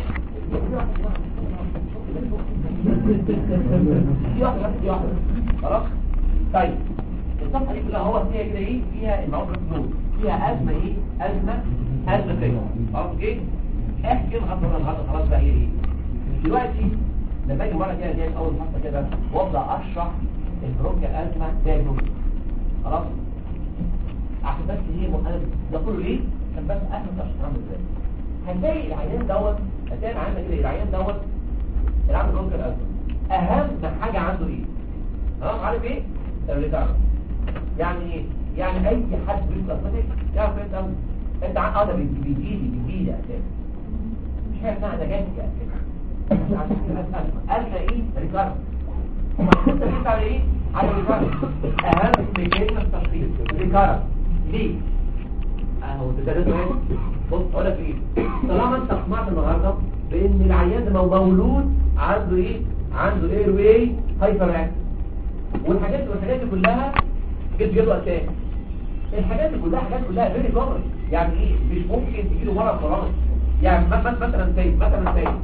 دي واحده بس دي واحده خلاص طيب الصفحه دي كلها هو فيها كده ايه فيها المواد الفلوس فيها ازمه ايه ازمه ازمه كده خلاص اوكي احكي كده خلاص النهارده خلاص بقى هي ايه دلوقتي لما اجي مره كده جاي اول حصه كده وابدا اشرح البرونكيال ازمه دايجنوز خلاص عشان بس هي انا ده كله ليه عشان بس افهم اشرح عامل ازاي هتلاقي العيان دوت هتلاقي العيان كده العيان دوت اللي عنده برونكيال ازمه اهم حاجه عنده ايه خلاص عارف ايه الريتارد يعني ايه يعني اي حد بيبقى اسمتك يعرف انت أم. انت عن اه ده بيجي لي بيجي لي اساسا مش حاجه اسمها ده جاي اساسا عشان كده اسمع قالنا ايه ريتارد وما كنت بتقول على ايه على ريتارد اهم ميكانيزم التشخيص ريتارد ليه اهو تدرسوا ايه بص اقول لك ايه طالما انت سمعت النهارده بان العيان ده مولود عنده ايه عنده اير واي هايبر اكتف والحاجات والحاجات دي كلها جت جدول اساسي الحاجات دي كلها حاجات كلها فيري كومن يعني ايه مش ممكن تجي له مرض خلاص يعني م- م- مثلا زي مثلا زي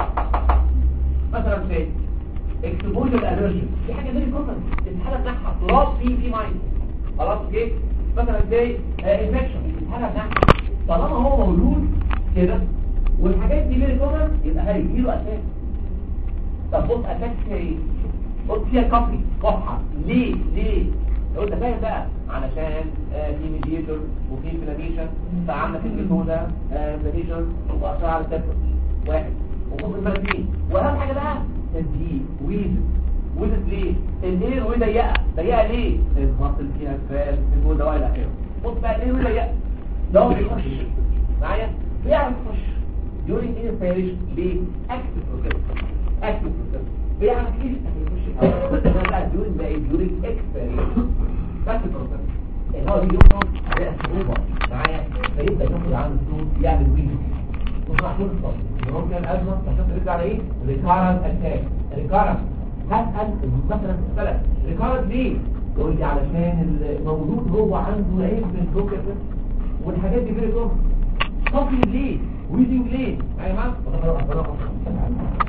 مثلا زي اكسبوجر الالرجي دي حاجه فيري كومن الحاله بتاعها تراب في في ميه خلاص اوكي مثلا زي انفكشن الحاله بتاعها طالما هو مولود كده والحاجات دي فيري كومن يبقى هيجي له اساسي طب بص اساس فيها ايه بص فيها كفري صفحه ليه ليه لو انت فاهم بقى علشان آه في ميديتور وفي انفلاميشن فعندك الجلوكوزا انفلاميشن واثار على الدم واحد وخصوص الفلاتين واهم حاجه بقى تنزيل ويزن ويزن ليه الاير وي ضيقه ضيقه ليه المصل فيها فال الجلوكوزا والى اخره بص بقى الاير وي ضيقه ده هو بيخش معايا بيعرف يخش during inspiration ليه active process active process بيعمل كيف يخش الهواء ده بقى during بقى during expiration passive process الهواء بيجي يخرج على صعوبة معايا فيبدأ ياخد عنه فلوس يعمل ويزن وطلع طول الصف ممكن الأزمة عشان ترجع على ايه؟ ريكارنت اتاك ريكارنت هسأل مثلا اسألك ريكارنت ليه؟ تقول لي علشان المولود هو عنده عيب في البروكر والحاجات دي فيري كومن صفي ليه؟ ويزنج ليه؟ يا جماعه